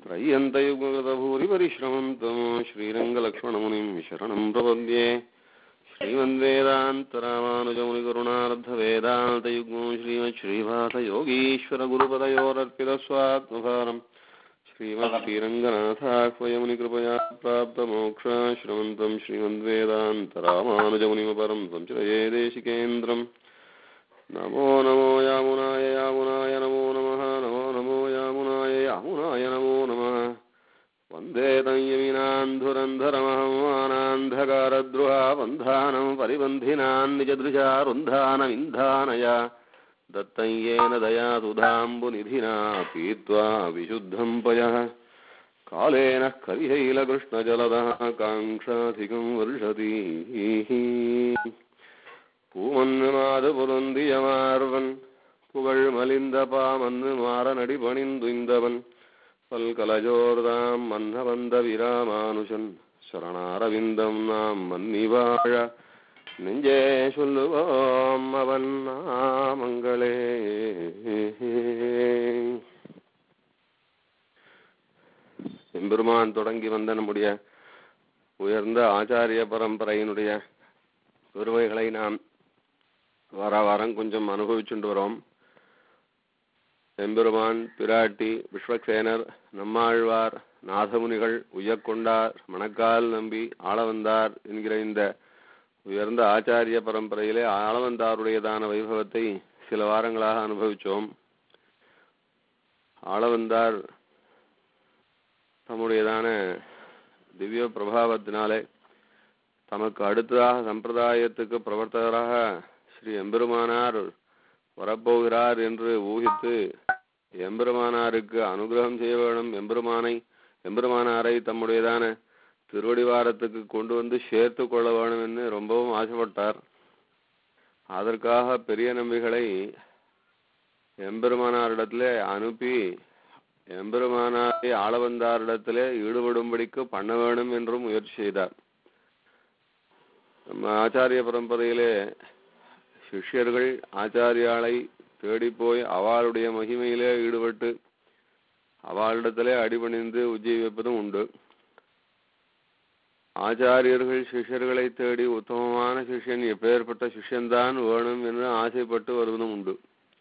त्रय्यन्तयुगगतभूरिपरिश्रमम् तम् श्रीरङ्गलक्ष्मणमुनिम् शरणम् प्रपद्ये श्रीवन्देदान्तरामानुजमुनिकरुणार्धवेदान्तयुग्मो श्रीमच्छ्रीवासयोगीश्वरगुरुपदयोरर्पितस्वात्मभारम् श्रीमत्श्रीरङ्गनाथाह्वयमुनिकृपया प्राप्तमोक्षाश्रमन्तम् श्रीमद्वेदान्तरामानुजमुनिमपरम् संश्रये देशिकेन्द्रम् नमो नमो यामुनाय यामुनाय नमो नमः नमो नमो यामुनाय यामुनाय नमो नमः वन्दे तञ्यमिनान्धुरन्धरमहमानान्धकारद्रुहा बन्धानम् परिबन्धिनान् निजदृशा रुन्धानमिन्धानय दत्तं येन दया सुधाम्बुनिधिना पीत्वा विशुद्धं पयः कालेन कविहैलकृष्णजलदः काङ्क्षाधिकं वर्षति பூமன்னு புலந்தியமார்வன் புகழ் மலிந்த பாமன்னு மாறனடி பணிந்துய்ந்தவன் பல்கலஜோர்தாம் மன்ன வந்த விராமானுஷன் சரணாரவிந்தம் நாம் மன்னி வாழ நெஞ்சே சொல்லுவோம் அவன் நாமங்களே எம்பெருமான் தொடங்கி வந்த நம்முடைய உயர்ந்த ஆச்சாரிய பரம்பரையினுடைய பெருமைகளை நாம் வார வாரம் கொஞ்சம் அனுபவிச்சுட்டு வரோம் எம்பெருமான் பிராட்டி விஸ்வக்சேனர் நம்மாழ்வார் நாதமுனிகள் உய்யக்கொண்டார் மணக்கால் நம்பி ஆளவந்தார் என்கிற இந்த உயர்ந்த ஆச்சாரிய பரம்பரையிலே ஆளவந்தாருடையதான வைபவத்தை சில வாரங்களாக அனுபவிச்சோம் ஆளவந்தார் தம்முடையதான திவ்ய பிரபாவத்தினாலே தமக்கு அடுத்ததாக சம்பிரதாயத்துக்கு பிரவர்த்தகராக ஸ்ரீ எம்பெருமானார் வரப்போகிறார் என்று ஊகித்து எம்பெருமானாருக்கு அனுகிரகம் செய்ய வேணும் எம்பெருமானை எம்பெருமானாரை தம்முடையதான திருவடிவாரத்துக்கு கொண்டு வந்து சேர்த்து கொள்ள வேணும் என்று ரொம்பவும் ஆசைப்பட்டார் அதற்காக பெரிய நம்பிகளை எம்பெருமானாரிடத்திலே அனுப்பி எம்பெருமானாரை ஆளவந்தாரிடத்திலே ஈடுபடும்படிக்கு பண்ண வேணும் என்றும் முயற்சி செய்தார் நம்ம ஆச்சாரிய பரம்பரையிலே சிஷ்யர்கள் ஆச்சாரியாலை தேடி போய் அவளுடைய மகிமையிலே ஈடுபட்டு அவளிடத்திலே அடிபணிந்து உஜ்ஜீவிப்பதும் உண்டு ஆச்சாரியர்கள் சிஷ்யர்களை தேடி உத்தமமான சிஷ்யன் எப்பேற்பட்ட சிஷ்யன்தான் வேணும் என்று ஆசைப்பட்டு வருவதும் உண்டு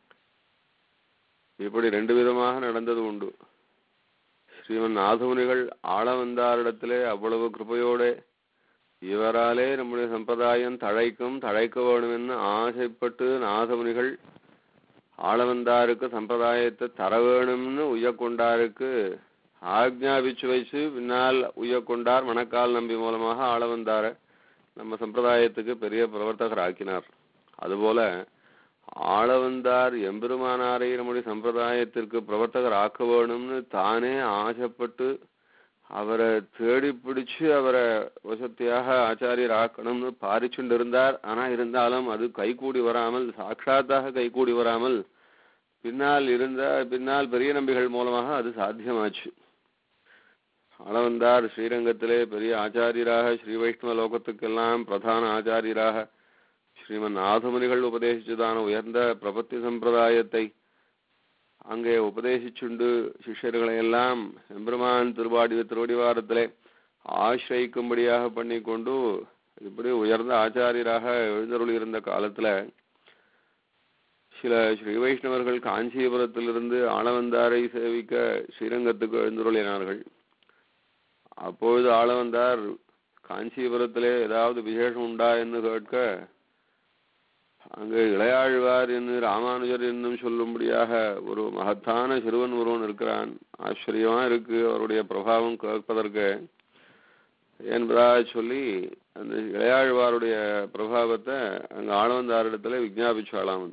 இப்படி ரெண்டு விதமாக நடந்தது உண்டு ஸ்ரீமன் நாதமுனிகள் ஆள வந்தாரிடத்திலே அவ்வளவு கிருப்பையோட இவராலே நம்முடைய சம்பிரதாயம் தழைக்கும் தழைக்க வேணும் என்று ஆசைப்பட்டு நாதமுனிகள் ஆளவந்தாருக்கு சம்பிரதாயத்தை தர வேணும்னு உய்யக்கொண்டாருக்கு ஆக்ஞாபிச்சு வச்சு பின்னால் உய்யக்கொண்டார் மணக்கால் நம்பி மூலமாக ஆளவந்தார நம்ம சம்பிரதாயத்துக்கு பெரிய பிரவர்த்தகர் ஆக்கினார் அதுபோல ஆளவந்தார் எம்பெருமானாரை நம்முடைய சம்பிரதாயத்திற்கு பிரவர்த்தகர் ஆக்க வேணும்னு தானே ஆசைப்பட்டு அவரை தேடி பிடிச்சு அவரை வசத்தியாக ஆச்சாரியர் ஆக்கணும்னு பாரிச்சுண்டு இருந்தார் ஆனா இருந்தாலும் அது கைகூடி வராமல் சாட்சாத்தாக கைகூடி வராமல் பின்னால் இருந்த பின்னால் பெரிய நம்பிகள் மூலமாக அது சாத்தியமாச்சு அளவந்தார் ஸ்ரீரங்கத்திலே பெரிய ஆச்சாரியராக ஸ்ரீ வைஷ்ணவ லோகத்துக்கெல்லாம் பிரதான ஆச்சாரியராக ஸ்ரீமன் நாதமுனிகள் உபதேசிச்சதான உயர்ந்த பிரபத்தி சம்பிரதாயத்தை அங்கே உபதேசிச்சுண்டு சிஷ்யர்களை எல்லாம் எம்பெருமான் திருவாடி திருவடிவாரத்திலே ஆசிரிக்கும்படியாக பண்ணி கொண்டு இப்படி உயர்ந்த ஆச்சாரியராக எழுந்தருள் இருந்த காலத்துல சில ஸ்ரீ வைஷ்ணவர்கள் காஞ்சிபுரத்திலிருந்து ஆளவந்தாரை சேவிக்க ஸ்ரீரங்கத்துக்கு எழுந்துருளினார்கள் அப்பொழுது ஆளவந்தார் காஞ்சிபுரத்திலே ஏதாவது விசேஷம் உண்டா என்று கேட்க அங்கு இளையாழ்வார் என்று ராமானுஜர் என்னும் சொல்லும்படியாக ஒரு மகத்தான சிறுவன் ஒருவன் இருக்கிறான் ஆச்சரியமா இருக்கு அவருடைய பிரபாவம் கேட்பதற்கு என்பதாக சொல்லி அந்த இளையாழ்வாருடைய பிரபாவத்தை அங்க ஆளவந்தாரிடத்துல விஜாபிச்சாலாம்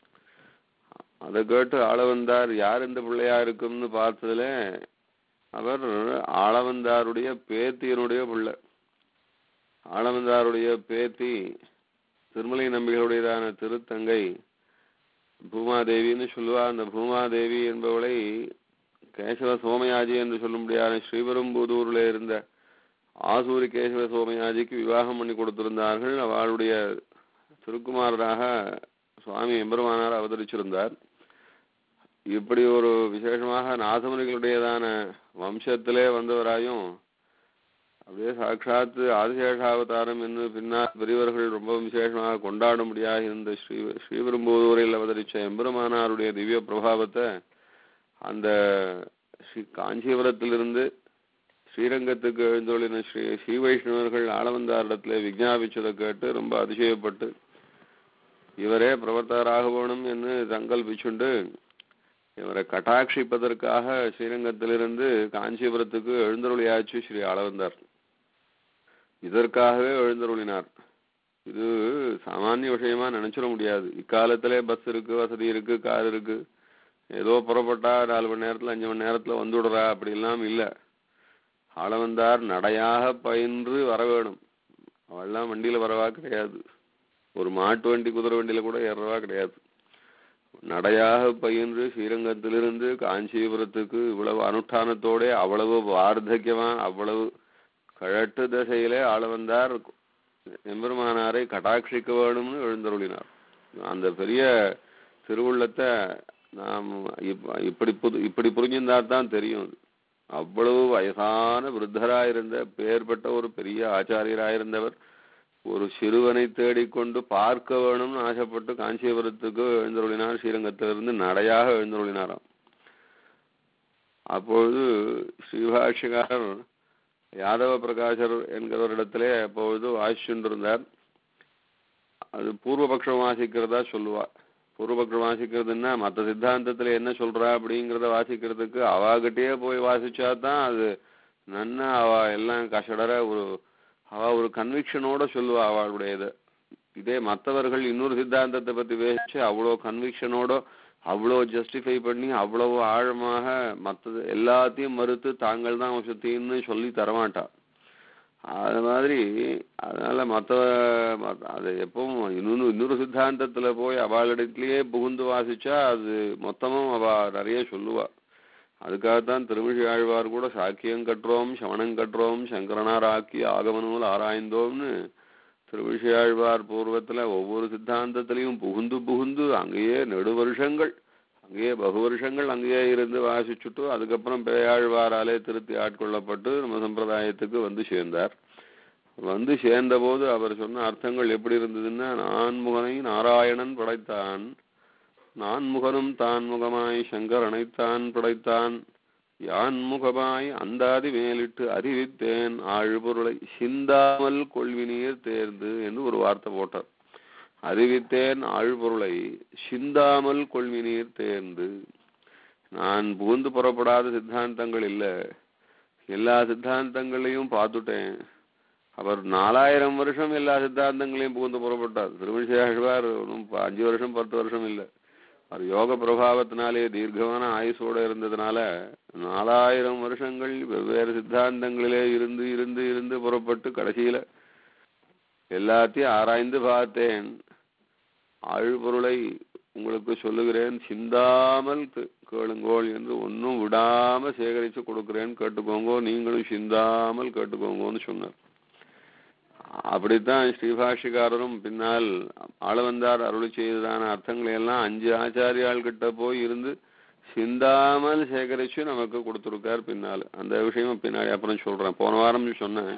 அதை கேட்டு ஆளவந்தார் யார் இந்த பிள்ளையா இருக்கும்னு பார்த்ததுல அவர் ஆளவந்தாருடைய பேத்தியனுடைய பிள்ளை ஆளவந்தாருடைய பேத்தி திருமலை நம்பிகளுடையதான திருத்தங்கை பூமாதேவின்னு சொல்லுவா அந்த பூமாதேவி என்பவளை கேசவ சோமயாஜி என்று சொல்லும்படியான ஸ்ரீபெரும்புதூரில் இருந்த ஆசூரி கேசவ சோமயாஜிக்கு விவாகம் பண்ணி கொடுத்திருந்தார்கள் அவளுடைய திருக்குமாரராக சுவாமி எம்பெருமானார் அவதரிச்சிருந்தார் இப்படி ஒரு விசேஷமாக நாதமுனிகளுடையதான வம்சத்திலே வந்தவராயும் அப்படியே சாட்சாத்து ஆதிசேஷாவதாரம் என்று பின்னால் பெரியவர்கள் ரொம்ப விசேஷமாக கொண்டாடும்படியாக இருந்த ஸ்ரீ ஸ்ரீபெரும்புதூரில் அவதரிச்ச எம்பெருமானாருடைய திவ்ய பிரபாவத்தை அந்த ஸ்ரீ காஞ்சிபுரத்திலிருந்து ஸ்ரீரங்கத்துக்கு எழுந்தொழின ஸ்ரீ ஸ்ரீ வைஷ்ணவர்கள் ஆளவந்தாரிடத்துல விஜாபிச்சதை கேட்டு ரொம்ப அதிசயப்பட்டு இவரே பிரவர்த்தகராக வேணும் என்று சங்கல்பிச்சுண்டு இவரை கட்டாட்சிப்பதற்காக ஸ்ரீரங்கத்திலிருந்து காஞ்சிபுரத்துக்கு எழுந்தருளியாச்சு ஸ்ரீ ஆளவந்தார் இதற்காகவே எழுந்தருளினார் இது சாமானிய விஷயமா நினைச்சிட முடியாது இக்காலத்திலே பஸ் இருக்கு வசதி இருக்கு கார் இருக்கு ஏதோ புறப்பட்டா நாலு மணி நேரத்துல அஞ்சு மணி நேரத்துல வந்துடுறா அப்படி எல்லாம் இல்ல ஆளவந்தார் நடையாக பயின்று வர வேணும் அவெல்லாம் வண்டியில வரவா கிடையாது ஒரு மாட்டு வண்டி குதிரை வண்டியில கூட ஏறவா கிடையாது நடையாக பயின்று ஸ்ரீரங்கத்திலிருந்து காஞ்சிபுரத்துக்கு இவ்வளவு அனுஷ்டானத்தோட அவ்வளவு வார்த்தக்கியமா அவ்வளவு கழட்டு திசையிலே ஆள வந்தார் எம்பெருமானாரை கட்டாட்சிக்க வேணும்னு எழுந்தருளினார் அந்த பெரிய திருவுள்ளத்தை நாம் இப்ப- இப்படி புது இப்படி புரிஞ்சிருந்தா தான் தெரியும் அது. அவ்வளவு வயசான விருத்தராயிருந்த பெயர்பட்ட ஒரு பெரிய ஆச்சாரியராயிருந்தவர் ஒரு சிறுவனை தேடிக்கொண்டு பார்க்க வேணும்னு ஆசைப்பட்டு காஞ்சிபுரத்துக்கு எழுந்தருளினார் ஸ்ரீரங்கத்திலிருந்து நடையாக எழுந்தருளினாராம் அப்பொழுது ஸ்ரீபாஷ்யகாரர் யாதவ பிரகாசர் என்கிறவரிடத்திலே அப்பொழுது வாசிச்சுண்டிருந்தார் அது பூர்வபக்ஷம் வாசிக்கிறதா சொல்லுவா பூர்வபக்ஷம் வாசிக்கிறதுன்னா மற்ற சித்தாந்தத்துல என்ன சொல்றா அப்படிங்கிறத வாசிக்கிறதுக்கு அவாகிட்டயே போய் வாசிச்சா தான் அது நன்னா அவ எல்லாம் கஷடர ஒரு அவ ஒரு கன்விக்ஷனோட சொல்லுவா அவளுடைய இதை இதே மற்றவர்கள் இன்னொரு சித்தாந்தத்தை பத்தி பேசி அவ்வளோ கன்விக்ஷனோட அவ்வளோ ஜஸ்டிஃபை பண்ணி அவ்வளவு ஆழமாக மற்றது எல்லாத்தையும் மறுத்து தாங்கள் தான் வசத்தின்னு சொல்லி தரமாட்டா அது மாதிரி அதனால மற்ற அது எப்பவும் இன்னொரு இன்னொரு சித்தாந்தத்துல போய் அவளிடத்திலேயே புகுந்து வாசிச்சா அது மொத்தமும் அவ நிறைய சொல்லுவா அதுக்காகத்தான் திருமிழி ஆழ்வார் கூட சாக்கியம் கற்றோம் சவணம் கற்றோம் சங்கரனார் ஆக்கி ஆகமனூல் ஆராய்ந்தோம்னு திருவிஷயாழ்வார் பூர்வத்துல ஒவ்வொரு சித்தாந்தத்திலையும் புகுந்து புகுந்து அங்கேயே நெடு வருஷங்கள் அங்கேயே பகு வருஷங்கள் அங்கேயே இருந்து வாசிச்சுட்டு அதுக்கப்புறம் பேயாழ்வாராலே திருத்தி ஆட்கொள்ளப்பட்டு நம்ம சம்பிரதாயத்துக்கு வந்து சேர்ந்தார் வந்து சேர்ந்தபோது அவர் சொன்ன அர்த்தங்கள் எப்படி இருந்ததுன்னா நான்முகனை நாராயணன் படைத்தான் நான்முகனும் தான் முகமாய் சங்கர் அணைத்தான் படைத்தான் யான் முகமாய் அந்தாதி மேலிட்டு அறிவித்தேன் ஆழ்பொருளை சிந்தாமல் கொள்வினீர் தேர்ந்து என்று ஒரு வார்த்தை போட்டார் அறிவித்தேன் ஆழ்பொருளை சிந்தாமல் கொள்வினீர் தேர்ந்து நான் புகுந்து புறப்படாத சித்தாந்தங்கள் இல்ல எல்லா சித்தாந்தங்களையும் பார்த்துட்டேன் அவர் நாலாயிரம் வருஷம் எல்லா சித்தாந்தங்களையும் புகுந்து புறப்பட்டார் திருமிஷாழ்வார் ஒன்றும் அஞ்சு வருஷம் பத்து வருஷம் இல்லை அவர் யோக பிரபாவத்தினாலே தீர்க்கமான ஆயுசோட இருந்ததுனால நாலாயிரம் வருஷங்கள் வெவ்வேறு சித்தாந்தங்களிலே இருந்து இருந்து இருந்து புறப்பட்டு கடைசியில எல்லாத்தையும் ஆராய்ந்து பார்த்தேன் ஆழ்பொருளை உங்களுக்கு சொல்லுகிறேன் சிந்தாமல் கே- கேளுங்கோள் என்று ஒன்றும் விடாம சேகரித்து கொடுக்கிறேன் கேட்டுக்கோங்கோ நீங்களும் சிந்தாமல் கேட்டுக்கோங்கோன்னு சொன்னார் அப்படித்தான் ஸ்ரீபாஷிகாரரும் பின்னால் ஆளவந்தார் அருளி செய்ததான அர்த்தங்களை எல்லாம் அஞ்சு ஆச்சாரியால் கிட்ட போய் இருந்து சிந்தாமல் சேகரிச்சு நமக்கு கொடுத்துருக்கார் பின்னால் அந்த விஷயமும் பின்னாடி அப்புறம் சொல்றேன் போன வாரம் சொன்னேன்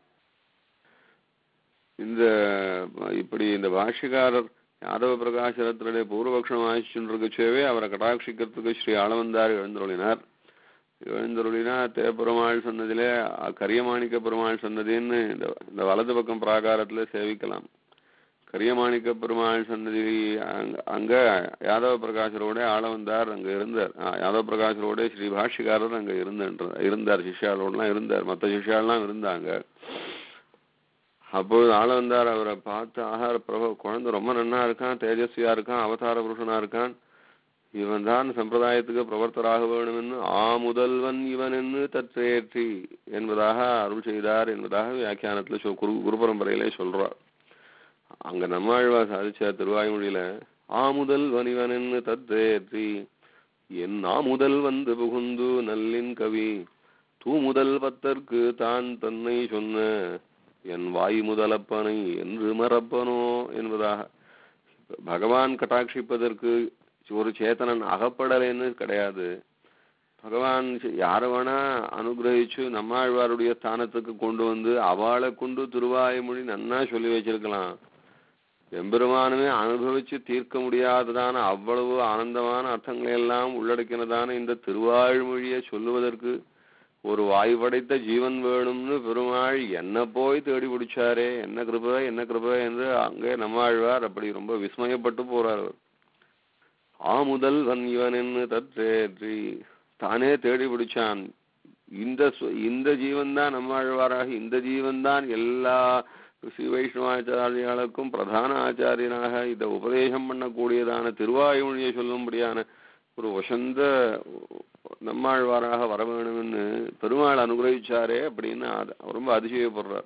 இந்த இப்படி இந்த பாஷ்யக்காரர் யாதவ பிரகாசரத்தினுடைய பூர்வபக்ஷம் வாசிச்சுருக்கச்சேவே அவரை கடாட்சிக்கிறதுக்கு ஸ்ரீ ஆளவந்தார் எழுந்தருளினார் எழுந்தருளினா தேப்பெருமாள் சொன்னதிலே அ- கரியமாணிக்க பெருமாள் சொன்னதின்னு இந்த இந்த வலது பக்கம் பிராகாரத்துல சேவிக்கலாம் கரியமாணிக்க பெருமாள் சன்னதி அங்க- அங்க யாதவ பிரகாசரோட ஆளவந்தார் அங்க இருந்தார் ஆ, யாதவ பிரகாசரோட ஸ்ரீ பாஷ்யக்காரர் அங்க இருந்த இருந்தார் சிஷ்யாளோடலாம் இருந்தார் மற்ற சிஷ்யாலாம் இருந்தாங்க அப்பொழுது ஆள வந்தார் அவரை பார்த்து ஆகார பிரபு குழந்தை ரொம்ப நன்னா இருக்கான் தேஜஸ்வியா இருக்கான் அவதார புருஷனா இருக்கான் இவன் தான் சம்பிரதாயத்துக்கு பிரவர்த்தராக வேணுமென்னு ஆ முதல்வன் இவன் என்று தற்றேற்றி என்பதாக அருள் செய்தார் என்பதாக வியாக்கியானத்துல சொல் குரு குரு பரம்பரையிலே சொல்றார் அங்க நம்மாழ்வா சாதிச்ச திருவாய்மொழியில ஆ முதல்வன் இவன் என்று தற்றேற்றி என் ஆ முதல் வந்து புகுந்து நல்லின் கவி தூ முதல் பத்தற்கு தான் தன்னை சொன்ன என் வாய் முதலப்பனை என்று மறப்பனோ என்பதாக பகவான் கட்டாட்சிப்பதற்கு ஒரு சேத்தனன் அகப்படலைன்னு கிடையாது பகவான் யார வேணா அனுகிரகிச்சு நம்மாழ்வாருடைய ஸ்தானத்துக்கு கொண்டு வந்து அவளை கொண்டு திருவாய்மொழி நன்னா சொல்லி வச்சிருக்கலாம் எம்பெருமானுமே அனுபவிச்சு தீர்க்க முடியாததான அவ்வளவு ஆனந்தமான அர்த்தங்களை எல்லாம் உள்ளடக்கினதான இந்த திருவாழ்மொழியை சொல்லுவதற்கு ஒரு வாய் படைத்த ஜீவன் வேணும்னு பெருமாள் என்ன போய் தேடி பிடிச்சாரே என்ன கிருப என்ன கிருப என்று அங்கே நம்மாழ்வார் அப்படி ரொம்ப விஸ்மயப்பட்டு போறார் அவர் ஆ முதல் வன் இவன் என்று தற்றேற்றி தானே தேடி பிடிச்சான் இந்த சு- இந்த ஜீவன் தான் நம்மாழ்வாராக இந்த ஜீவன் தான் எல்லா ஸ்ரீ வைஷ்ணவாச்சாரியாளுக்கும் பிரதான ஆச்சாரியனாக இதை உபதேசம் பண்ணக்கூடியதான திருவாயுமொழியை சொல்லும்படியான ஒரு வசந்த நம்மாழ்வாராக வர வேணும்னு பெருமாள் அனுகிரகிச்சாரே அப்படின்னு அது- ரொம்ப அதிசயப்படுறார்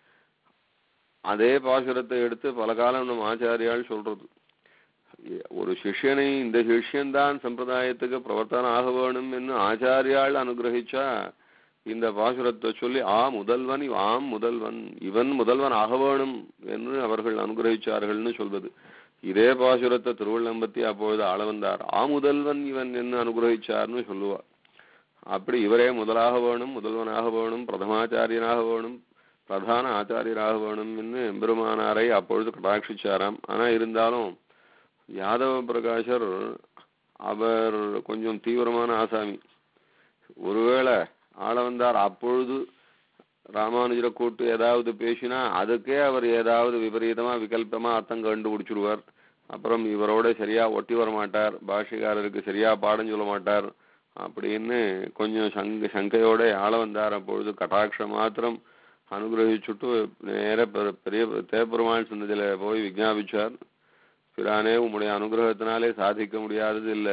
அதே பாசுரத்தை எடுத்து பல காலம் நம்ம ஆச்சாரியால் சொல்றது ஒரு சிஷ்யனை இந்த சிஷ்யன்தான் சம்பிரதாயத்துக்கு பிரவர்த்தனம் ஆக வேணும் என்று ஆச்சாரியால் அனுகிரகிச்சா இந்த பாசுரத்தை சொல்லி ஆ முதல்வன் இவ் ஆம் முதல்வன் இவன் முதல்வன் ஆக வேணும் என்று அவர்கள் அனுகிரகிச்சார்கள்னு சொல்வது இதே பாசுரத்தை திருவள்ளம்பத்தி அப்பொழுது ஆள வந்தார் ஆ முதல்வன் இவன் என்று அனுகிரகிச்சார்னு சொல்லுவார் அப்படி இவரே முதலாக வேணும் முதல்வனாக வேணும் பிரதமாச்சாரியனாக வேணும் பிரதான ஆச்சாரியராக வேணும் என்று எம்பெருமானாரை அப்பொழுது கடாட்சிச்சாராம் ஆனா இருந்தாலும் யாதவ பிரகாஷர் அவர் கொஞ்சம் தீவிரமான ஆசாமி ஒருவேளை ஆள வந்தார் அப்பொழுது ராமானுஜரை கூட்டு ஏதாவது பேசினா அதுக்கே அவர் ஏதாவது விபரீதமா விகல்பமா அர்த்தம் கண்டுபிடிச்சிருவார் அப்புறம் இவரோட சரியா ஒட்டி வர மாட்டார் பாஷைக்காரருக்கு சரியா பாடம் சொல்ல மாட்டார் அப்படின்னு கொஞ்சம் சங்க சங்கையோட ஆள வந்தார் அப்பொழுது கட்டாட்ச மாத்திரம் அனுகிரகிச்சுட்டு நேர பெ- பெரிய தேப்பெருமாள் சன்னதியில போய் விஜாபிச்சார் பிரானே உம்முடைய அனுகிரகத்தினாலே சாதிக்க முடியாதது இல்ல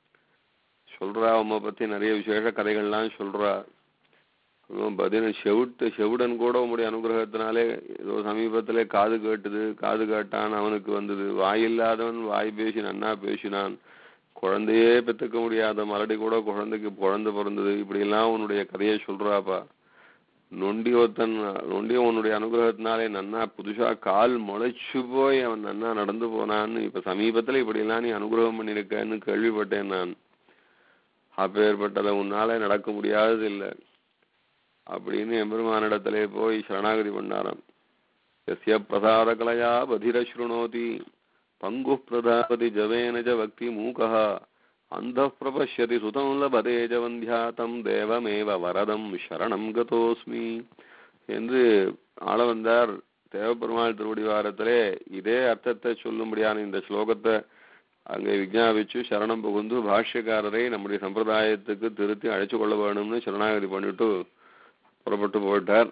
சொல்றா உம்மை பத்தி நிறைய விசேஷ கதைகள்லாம் சொல்றா அதுவும் பார்த்தீங்கன்னா செவிட்டு செவிடன் கூட உம்முடைய அனுகிரகத்தினாலே ஏதோ சமீபத்திலே காது கேட்டுது காது கேட்டான் அவனுக்கு வந்தது வாய் இல்லாதவன் வாய் பேசி நன்னா பேசினான் குழந்தையே பெத்துக்க முடியாத மறுபடி கூட குழந்தைக்கு குழந்தை பிறந்தது இப்படி எல்லாம் உன்னுடைய கதையை சொல்றாப்பா நொண்டி ஒருத்தன் நொண்டி உன்னுடைய அனுகிரகத்தினாலே நன்னா புதுசா கால் முளைச்சு போய் அவன் நன்னா நடந்து போனான்னு இப்ப சமீபத்துல இப்படி எல்லாம் நீ அனுகிரகம் பண்ணிருக்கன்னு கேள்விப்பட்டேன் நான் அப்பேற்பட்டதை உன்னால நடக்க முடியாதது இல்லை அப்படின்னு எம்பெருமானிடத்திலே போய் சரணாகதி பண்ணாராம் எஸ்ய பிரசாத கலையா பதிர ஸ்ருணோதி பங்கு பிரதாபதி ஜவேன ஜ பக்தி மூகः அந்த பிரபஷ்யதி சுதம் லபதே ஜ வந்தியாதம் தேவமேவ வரதம் சரணம் கதோஸ்மி என்று ஆள வந்தார் தேவபெருமாள் திருவடிவாரத்திலே இதே அர்த்தத்தை சொல்லும்படியான இந்த ஸ்லோகத்தை அங்கே விஜாபிச்சு சரணம் புகுந்து பாஷ்யக்காரரை நம்முடைய சம்பிரதாயத்துக்கு திருத்தி அழைச்சு கொள்ள வேணும்னு சரணாகதி பண்ணிட்டு புறப்பட்டு போயிட்டார்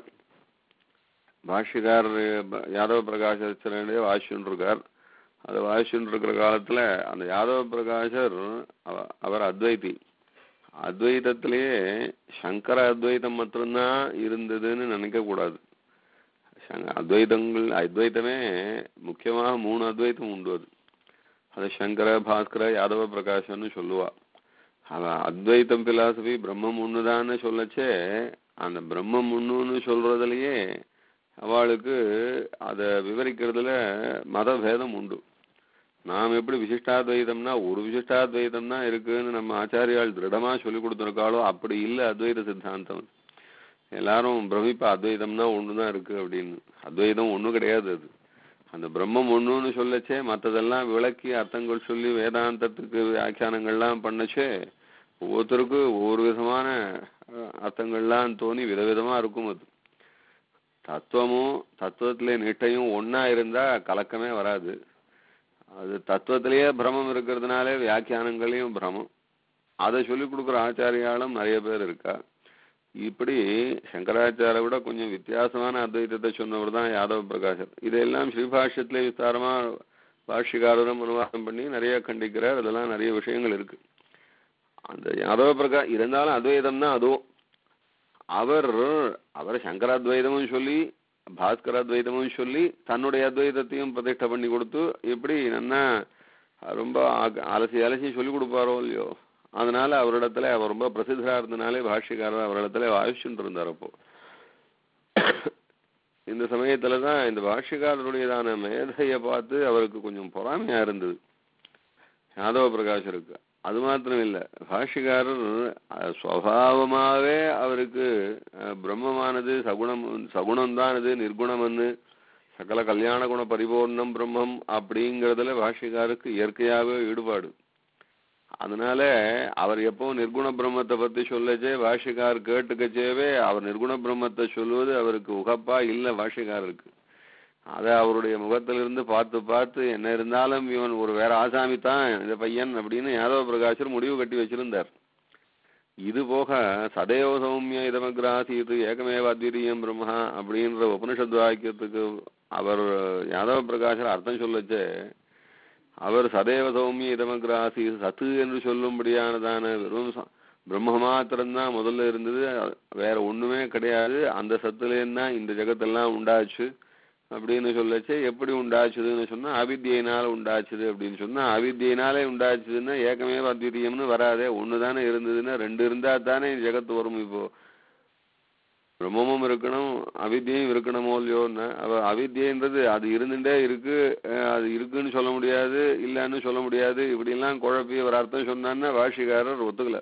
பாஷ்யக்காரர் ப- யாதவ பிரகாசரே வாசிச்சுட்டு இருக்கார் அது வாசிச்சுட்டு இருக்கிற காலத்துல அந்த யாதவ பிரகாஷர் அவ- அவர் அத்வைதி அத்வைதத்திலேயே சங்கர அத்வைதம் மட்டும்தான் இருந்ததுன்னு நினைக்க கூடாது சங்க- அத்வைதங்கள் அத்வைதமே முக்கியமாக மூணு அத்வைதம் உண்டு அது அது சங்கர பாஸ்கர யாதவ பிரகாஷன்னு சொல்லுவா அவ அத்வைத்தம் பிலாசபி பிரம்மம் ஒண்ணுதான்னு சொல்லச்சே அந்த பிரம்மம் ஒண்ணுன்னு சொல்றதுலயே அவளுக்கு அத விவரிக்கிறதுல மத பேதம் உண்டு நாம் எப்படி விசிஷ்டாத்வைதம்னா ஒரு விசிஷ்டாத்வைதம் தான் இருக்குன்னு நம்ம ஆச்சாரியால் திருடமா சொல்லி கொடுத்துருக்காளோ அப்படி இல்லை அத்வைத சித்தாந்தம் எல்லாரும் பிரமிப்பா அத்வைதம்னா ஒண்ணுதான் இருக்கு அப்படின்னு அத்வைதம் ஒண்ணும் கிடையாது அது அந்த பிரம்மம் ஒண்ணுன்னு சொல்லச்சே மத்ததெல்லாம் விளக்கி அர்த்தங்கள் சொல்லி வேதாந்தத்துக்கு வியாக்கியானங்கள்லாம் பண்ணச்சே ஒவ்வொருத்தருக்கும் ஒவ்வொரு விதமான அஹ், அர்த்தங்கள்லாம் தோணி விதவிதமா இருக்கும் அது தத்துவமும் தத்துவத்திலே நிட்டையும் ஒண்ணா இருந்தா கலக்கமே வராது அது தத்துவத்திலேயே பிரமம் இருக்கிறதுனாலே வியாக்கியானங்களையும் பிரமம் அதை சொல்லி கொடுக்குற ஆச்சாரியாலும் நிறைய பேர் இருக்கா இப்படி சங்கராச்சாரிய விட கொஞ்சம் வித்தியாசமான அத்வைதத்தை சொன்னவர் தான் யாதவ பிரகாஷர் இதையெல்லாம் ஸ்ரீபாஷ்யத்திலே விஸ்தாரமா பாஷ்யக்காரரும் அனுவாதம் பண்ணி நிறைய கண்டிக்கிறார் அதெல்லாம் நிறைய விஷயங்கள் இருக்கு அந்த யாதவ பிரகா இருந்தாலும் அத்வைதம் தான் அதுவும் அவர் அவர் சங்கராத்வைதமும் சொல்லி பாஸ்கராத்வைதமும் சொல்லி தன்னுடைய அத்வைதத்தையும் பிரதிஷ்டை பண்ணி கொடுத்து எப்படி நன்னா ரொம்ப ஆக- அலசி அலசி சொல்லி கொடுப்பாரோ இல்லையோ அதனால அவரிடத்துல அவர் ரொம்ப பிரசித்தரா இருந்தனாலே பாஷ்யக்காரர் அவரிடத்துல வாசிச்சுட்டு இருந்தார் அப்போ இந்த சமயத்துல தான் இந்த பாஷ்யக்காரருடையதான மேதையை பார்த்து அவருக்கு கொஞ்சம் பொறாமையா இருந்தது யாதவ பிரகாஷ் இருக்கு அது மாத்திரம் இல்ல பாஷிகாரர் அஹ், சுவாவமாவே அவருக்கு அஹ், பிரம்மமானது சகுணம் சகுணம்தானது நிர்குணம்னு சகல கல்யாண குண பரிபூர்ணம் பிரம்மம் அப்படிங்கறதுல பாஷிகாருக்கு இயற்கையாவே ஈடுபாடு அதனால அவர் எப்பவும் நிர்குண பிரம்மத்தை பத்தி சொல்லச்சே பாஷிகார் கேட்டுக்கச்சேவே அவர் நிர்குண பிரம்மத்தை சொல்லுவது அவருக்கு உகப்பா இல்ல பாஷிகாருக்கு அதை அவருடைய முகத்திலிருந்து பார்த்து பார்த்து என்ன இருந்தாலும் இவன் ஒரு வேற ஆசாமி தான் இந்த பையன் அப்படின்னு யாதவ பிரகாஷர் முடிவு கட்டி வச்சிருந்தார் இது போக சதேவ சௌமிய இதமகிராசீது ஏகமேவ அத்விதீயம் பிரம்மா அப்படின்ற உபனிஷத் வாக்கியத்துக்கு அவர் யாதவ பிரகாஷர் அர்த்தம் சொல்லச்சே அவர் சதேவ சௌமிய இதமகிராசி சத்து என்று சொல்லும்படியானதான வெறும் ச- பிரம்ம மாத்திரம்தான் முதல்ல இருந்தது வேற ஒண்ணுமே கிடையாது அந்த சத்துலேருந்து தான் இந்த ஜெகத்தெல்லாம் உண்டாச்சு அப்படின்னு சொல்லச்சு எப்படி உண்டாச்சுதுன்னு சொன்னா அவித்தியினால உண்டாச்சுது அப்படின்னு சொன்னா அவித்தியினாலே உண்டாச்சுதுன்னா ஏக்கமே அத்விதீயம்னு வராதே ஒண்ணு தானே இருந்ததுன்னா ரெண்டு இருந்தா தானே ஜெகத்து வரும் இப்போ பிரம்மமும் இருக்கணும் அவித்தியும் இருக்கணுமோ இல்லையோன்னு அவ அவித்தியன்றது அது இருந்துட்டே இருக்கு அஹ் அது இருக்குன்னு சொல்ல முடியாது இல்லைன்னு சொல்ல முடியாது இப்படி எல்லாம் குழப்பி ஒரு அர்த்தம் சொன்னான்னா பாஷிகாரர் ஒத்துக்கல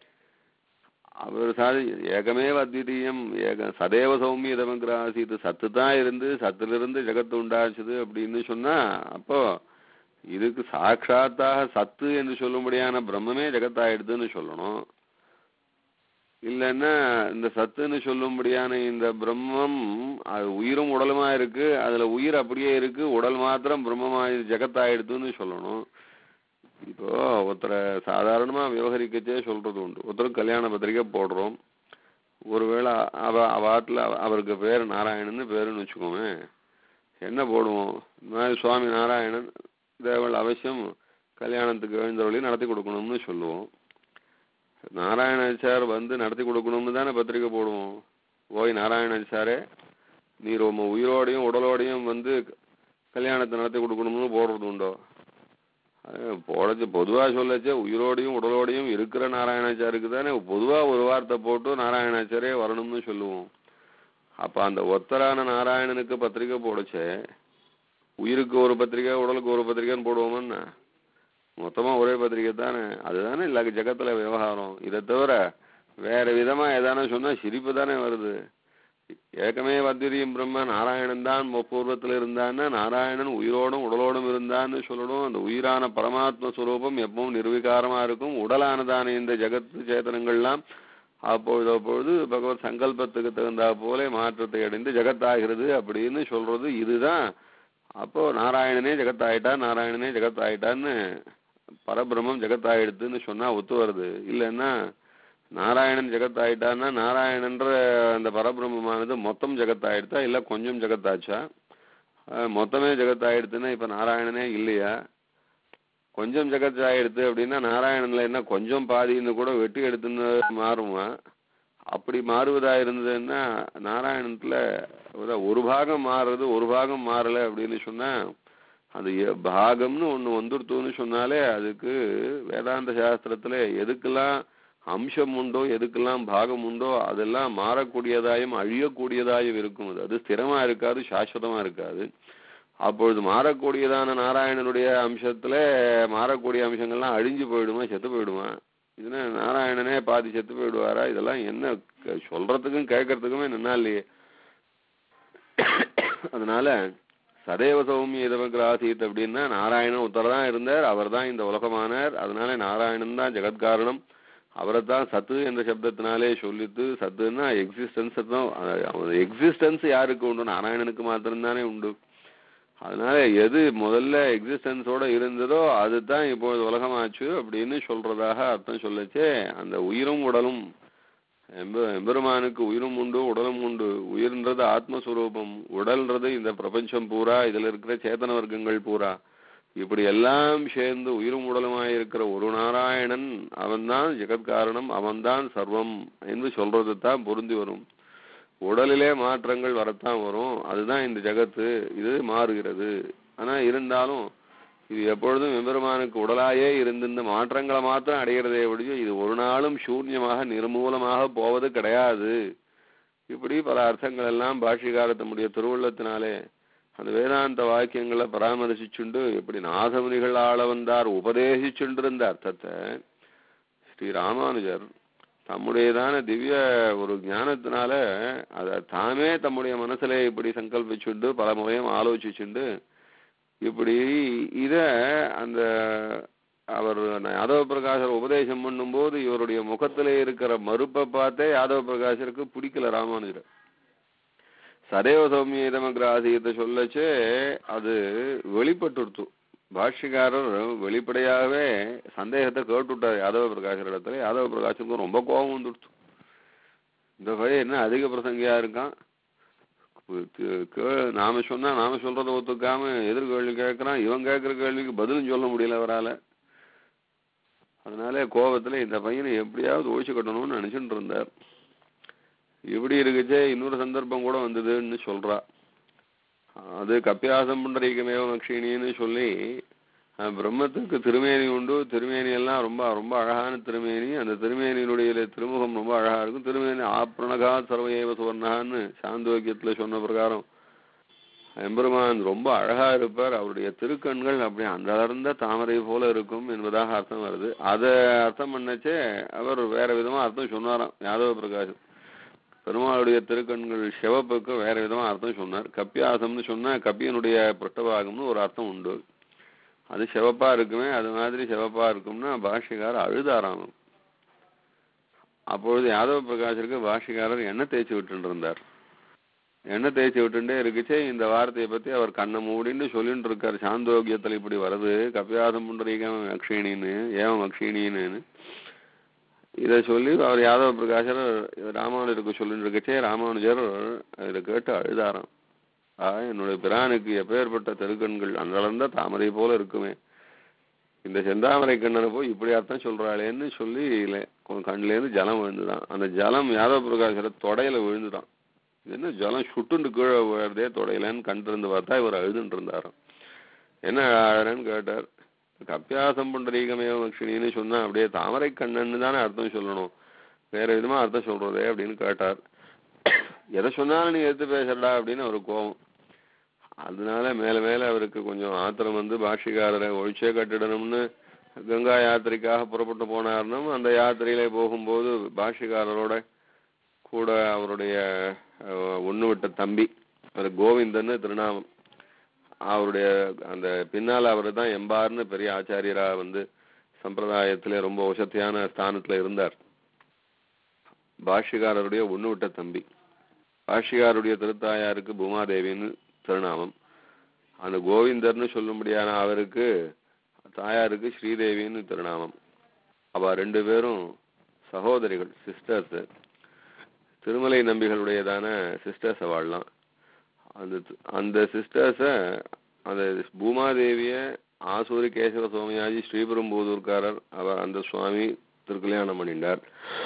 அவர் சாதி ஏகமே அத்விதீயம் ஏக சதேவ சௌமிய இதமங்கிராசித்து சத்து தான் இருந்து சத்திலிருந்து ஜெகத்து உண்டாச்சுது அப்படின்னு சொன்னா அப்போ இதுக்கு சாட்சாத்தாக சத்து என்று சொல்லும்படியான பிரம்மமே ஜெகத்தாயிடுதுன்னு சொல்லணும் இல்லைன்னா இந்த சத்துன்னு சொல்லும்படியான இந்த பிரம்மம் அது உயிரும் உடலுமா இருக்கு அதுல உயிர் அப்படியே இருக்கு உடல் மாத்திரம் பிரம்மமா ஜெகத்தாயிடுதுன்னு சொல்லணும் இப்போ ஒருத்தரை சாதாரணமா விவகரிக்கச்சே சொல்றது உண்டு ஒருத்தருக்கு கல்யாண பத்திரிக்கை போடுறோம் ஒருவேளை அவ அவாட்டில் அவருக்கு பேர் நாராயணன்னு பேருன்னு வச்சுக்கோமே என்ன போடுவோம் இந்த மாதிரி சுவாமி நாராயணன் தேவள் அவசியம் கல்யாணத்துக்கு எழுந்தவழி நடத்தி கொடுக்கணும்னு சொல்லுவோம் நாராயணாச்சார் வந்து நடத்தி கொடுக்கணும்னு தானே பத்திரிக்கை போடுவோம் ஓய் நாராயணாச்சாரே நீர் உம்ம உயிரோடையும் உடலோடையும் வந்து கல்யாணத்தை நடத்தி கொடுக்கணும்னு போடுறது உண்டோ அது போடச்சு பொதுவா சொல்லச்சே உயிரோடையும் உடலோடையும் இருக்கிற நாராயணாச்சாருக்கு தானே பொதுவா ஒரு வார்த்தை போட்டு நாராயணாச்சாரே வரணும்னு சொல்லுவோம் அப்ப அந்த ஒத்தரான நாராயணனுக்கு பத்திரிக்கை போடச்சே உயிருக்கு ஒரு பத்திரிக்கை உடலுக்கு ஒரு பத்திரிக்கைன்னு போடுவோமன்னா மொத்தமா ஒரே பத்திரிக்கை தானே அதுதானே இல்ல ஜெகத்துல விவகாரம் இதை தவிர வேற விதமா ஏதானே சொன்னா சிரிப்பு தானே வருது ஏகமே வத்திரியம் பிரம்ம நாராயணன் தான் பூர்வத்தில் இருந்தான்னா நாராயணன் உயிரோடும் உடலோடும் இருந்தான்னு சொல்லணும் அந்த உயிரான பரமாத்ம சுரூபம் எப்பவும் நிர்விகாரமா இருக்கும் உடலானதான இந்த ஜெகத்து சேதனங்கள்லாம் அப்பொழுது அப்பொழுது பகவத் சங்கல்பத்துக்கு தகுந்தா போல மாற்றத்தை அடைந்து ஜெகத்தாகிறது அப்படின்னு சொல்றது இதுதான் அப்போ நாராயணனே ஜெகத்தாயிட்டான் நாராயணனே ஜெகத்தாயிட்டான்னு பரபிரம்மம் ஜெகத்தாயிடுதுன்னு சொன்னா ஒத்து வருது இல்லைன்னா நாராயணன் ஜெகத்தாயிட்டான்னா நாராயணன்ற அந்த பரபிரம்மமானது மொத்தம் ஜெகத்தாயிடுதா இல்ல கொஞ்சம் ஜெகத்தாச்சா அஹ் மொத்தமே ஜெகத்தாயிடுதுன்னா இப்ப நாராயணனே இல்லையா கொஞ்சம் ஜெகத் ஆயிடுது அப்படின்னா நாராயணன்ல என்ன கொஞ்சம் பாதின்னு கூட வெட்டி எடுத்துன்னு மாறுமா அப்படி மாறுவதா இருந்ததுன்னா நாராயணத்துல ஒரு- ஒரு பாகம் மாறுறது ஒரு பாகம் மாறல அப்படின்னு சொன்னா அது எ- பாகம்னு ஒண்ணு வந்துடுத்துன்னு சொன்னாலே அதுக்கு வேதாந்த சாஸ்திரத்துல எதுக்கெல்லாம் அம்சம் உண்டோ எதுக்கெல்லாம் பாகம் உண்டோ அதெல்லாம் மாறக்கூடியதாயும் அழியக்கூடியதாயும் இருக்கும் அது. அது ஸ்திரமா இருக்காது சாஸ்வதமா இருக்காது அப்பொழுது மாறக்கூடியதான நாராயணனுடைய அம்சத்துல மாறக்கூடிய அம்சங்கள்லாம் அழிஞ்சு போயிடுமா செத்து போயிடுமா இதுனா நாராயணனே பாதி செத்து போயிடுவாரா இதெல்லாம் என்ன க- சொல்றதுக்கும் கேட்கறதுக்குமே நின்னா இல்லையே அதனால சதேவ சௌமிய இதவக்கு ஆசீத் அப்படின்னா நாராயணன் ஒருத்தர் தான் இருந்தார் அவர் தான் இந்த உலகமானார் அதனால நாராயணன் தான் ஜெகத்காரணம் அவரை தான் சத்து என்ற சப்தத்தினாலே சொல்லித்து சத்துன்னா எக்ஸிஸ்டன்ஸ் தான் எக்ஸிஸ்டன்ஸ் யாருக்கு உண்டு நாராயணனுக்கு மாத்திரம்தானே உண்டு அதனால எது முதல்ல எக்ஸிஸ்டன்ஸோட இருந்ததோ அதுதான் இப்பொழுது உலகமாச்சு அப்படின்னு சொல்றதாக அர்த்தம் சொல்லச்சே அந்த உயிரும் உடலும் எம்ப- எம்பெருமானுக்கு உயிரும் உண்டு உடலும் உண்டு உயிர்ன்றது ஆத்மஸ்வரூபம் உடல்ன்றது இந்த பிரபஞ்சம் பூரா இதுல இருக்கிற சேதன வர்க்கங்கள் பூரா இப்படி எல்லாம் சேர்ந்து உயிரும் உடலுமாய் இருக்கிற ஒரு நாராயணன் அவன்தான் ஜெகத்காரணம் அவன்தான் சர்வம் என்று சொல்றது தான் பொருந்தி வரும் உடலிலே மாற்றங்கள் வரத்தான் வரும் அதுதான் இந்த ஜகத்து இது மாறுகிறது ஆனா இருந்தாலும் இது எப்பொழுதும் எம்பெருமானுக்கு உடலாயே இருந்து இந்த மாற்றங்களை மாத்திரம் அடைகிறதே ஒழிய இது ஒரு நாளும் சூன்யமாக நிர்மூலமாக போவது கிடையாது இப்படி பல அர்த்தங்கள் எல்லாம் பாஷிகாரத்தினுடைய திருவுள்ளத்தினாலே அந்த வேதாந்த வாக்கியங்களை பராமரிச்சுண்டு எப்படி நாதமுனிகள் ஆள வந்தார் உபதேசிச்சுண்டிருந்த அர்த்தத்தை ஸ்ரீ ராமானுஜர் தம்முடையதான திவ்ய ஒரு ஞானத்தினால அத தாமே தம்முடைய மனசுல இப்படி சங்கல்பிச்சுண்டு பல முறையும் ஆலோசிச்சுண்டு இப்படி இத அந்த அவர் யாதவ பிரகாசர் உபதேசம் பண்ணும்போது இவருடைய முகத்திலே இருக்கிற மறுப்பை பார்த்தே யாதவ பிரகாசருக்கு பிடிக்கல ராமானுஜர் சதேவ சௌமியதமகிர ஆசியத்தை சொல்லச்சே அது வெளிப்பட்டுடுத்து பாஷ்யக்காரர் வெளிப்படையாகவே சந்தேகத்தை கேட்டுவிட்டார் யாதவ பிரகாசர் இடத்துல யாதவ பிரகாசருக்கு ரொம்ப கோபம் வந்துடுத்து இந்த பையன் என்ன அதிக பிரசங்கியா இருக்கான் கே- கே- நாம சொன்னா நாம சொல்றதை ஒத்துக்காம எதிர் கேள்வி கேட்கறான் இவன் கேட்கிற கேள்விக்கு பதிலும் சொல்ல முடியல அவரால அதனால கோபத்துல இந்த பையனை எப்படியாவது ஒழிச்சு கட்டணும்னு நினைச்சுட்டு இருந்தார் இப்படி இருக்குச்சே இன்னொரு சந்தர்ப்பம் கூட வந்ததுன்னு சொல்றா அது கப்பியாசம் புண்டரீகமேவ மக்ஷினின்னு சொல்லி அஹ், பிரம்மத்துக்கு திருமேனி உண்டு திருமேனி எல்லாம் ரொம்ப ரொம்ப அழகான திருமேனி அந்த திருமேனியினுடைய திருமுகம் ரொம்ப அழகா இருக்கும் திருமேனி ஆப்ரணகா சர்வயேவ சுவர்ணகான்னு சாந்தோக்கியத்துல சொன்ன பிரகாரம் எம்பெருமான் ரொம்ப அழகா இருப்பார் அவருடைய திருக்கண்கள் அப்படி அந்த அடர்ந்த தாமரை போல இருக்கும் என்பதாக அர்த்தம் வருது அதை அர்த்தம் பண்ணச்சே அவர் வேற விதமா அர்த்தம் சொன்னாராம் யாதவ பிரகாஷ் பெருமாளுடைய திருக்கண்கள் சிவப்புக்கு வேற விதமா அர்த்தம் சொன்னார் கப்பியாசம்னு சொன்னா கப்பியனுடைய புஷ்டபாகம்னு ஒரு அர்த்தம் உண்டு அது சிவப்பா இருக்குமே அது மாதிரி சிவப்பா இருக்கும்னா பாஷ்யக்காரர் அழுதாராம் அப்பொழுது யாதவ பிரகாஷருக்கு பாஷ்யக்காரர் எண்ணெய் தேய்ச்சி விட்டு இருந்தார் எண்ணெய் தேய்ச்சி விட்டுட்டே இருக்குச்சே இந்த வார்த்தையை பத்தி அவர் கண்ணை மூடின்னு சொல்லிட்டு இருக்கார் சாந்தோக்கியத்துல இப்படி வருது கப்பியாசம் புண்டரீகம் அக்ஷிணின்னு ஏவம் அக்ஷிணின்னு இதை சொல்லி அவர் யாதவ பிரகாஷர் ராமானுஜருக்கு சொல்லிட்டு இருக்கச்சே ராமானுஜர் இதை கேட்டு அழுதாராம் ஆ என்னுடைய பிரானுக்கு எப்பேற்பட்ட தெருக்கண்கள் அன்றளர்ந்த தாமரை போல இருக்குமே இந்த செந்தாமரை கண்ணனை போய் இப்படி அர்த்தம் சொல்றாளேன்னு சொல்லி இல்ல, கொ- கண்ணுலேருந்து ஜலம் விழுந்துதான் அந்த ஜலம் யாதவ பிரகாஷர தொடையில விழுந்துதான் இது என்ன ஜலம் சுட்டுண்டு கீழே விழுறதே தொடையிலன்னு கண்டிருந்து பார்த்தா இவர் அழுதுன்னு இருந்தாராம் என்ன அழறேன்னு கேட்டார் கப்பியாசம் புண்டரீகமேவ மக்ஷினின்னு சொன்னா அப்படியே தாமரை கண்ணன்னு தானே அர்த்தம் சொல்லணும் வேற விதமா அர்த்தம் சொல்றதே அப்படின்னு கேட்டார் எதை சொன்னாலும் நீ எடுத்து பேசடா அப்படின்னு அவருக்கு கோவம் அதனால மேல மேல அவருக்கு கொஞ்சம் ஆத்திரம் வந்து பாஷிகாரரை ஒழிச்சே கட்டிடணும்னு கங்கா யாத்திரைக்காக புறப்பட்டு போனாருனும் அந்த யாத்திரையில போகும்போது பாஷிகாரரோட கூட அவருடைய அஹ், ஒண்ணு விட்ட தம்பி அவர் கோவிந்தன்னு திருநாமம் அவருடைய அந்த பின்னால அவர் தான் எம்பார்னு பெரிய ஆச்சாரியரா வந்து சம்பிரதாயத்திலே ரொம்ப வசதியான ஸ்தானத்துல இருந்தார் பாஷ்யக்காரருடைய ஒண்ணு விட்ட தம்பி பாஷ்யக்காரருடைய திருத்தாயாருக்கு பூமாதேவின்னு திருநாமம் அந்த கோவிந்தர்னு சொல்லும்படியான அவருக்கு தாயாருக்கு ஸ்ரீதேவின்னு திருநாமம் அவ ரெண்டு பேரும் சகோதரிகள் சிஸ்டர்ஸ் திருமலை நம்பிகளுடையதான சிஸ்டர்ஸ் அவள்லாம் அந்த அந்த சிஸ்டர்ஸ அந்த பூமாதேவிய ஆசூரி கேசவ சோமயாஜி ஸ்ரீபெரும்புதூர்காரர் அவர் அந்த சுவாமி திருக்கல்யாணம் பண்ணிட்டார்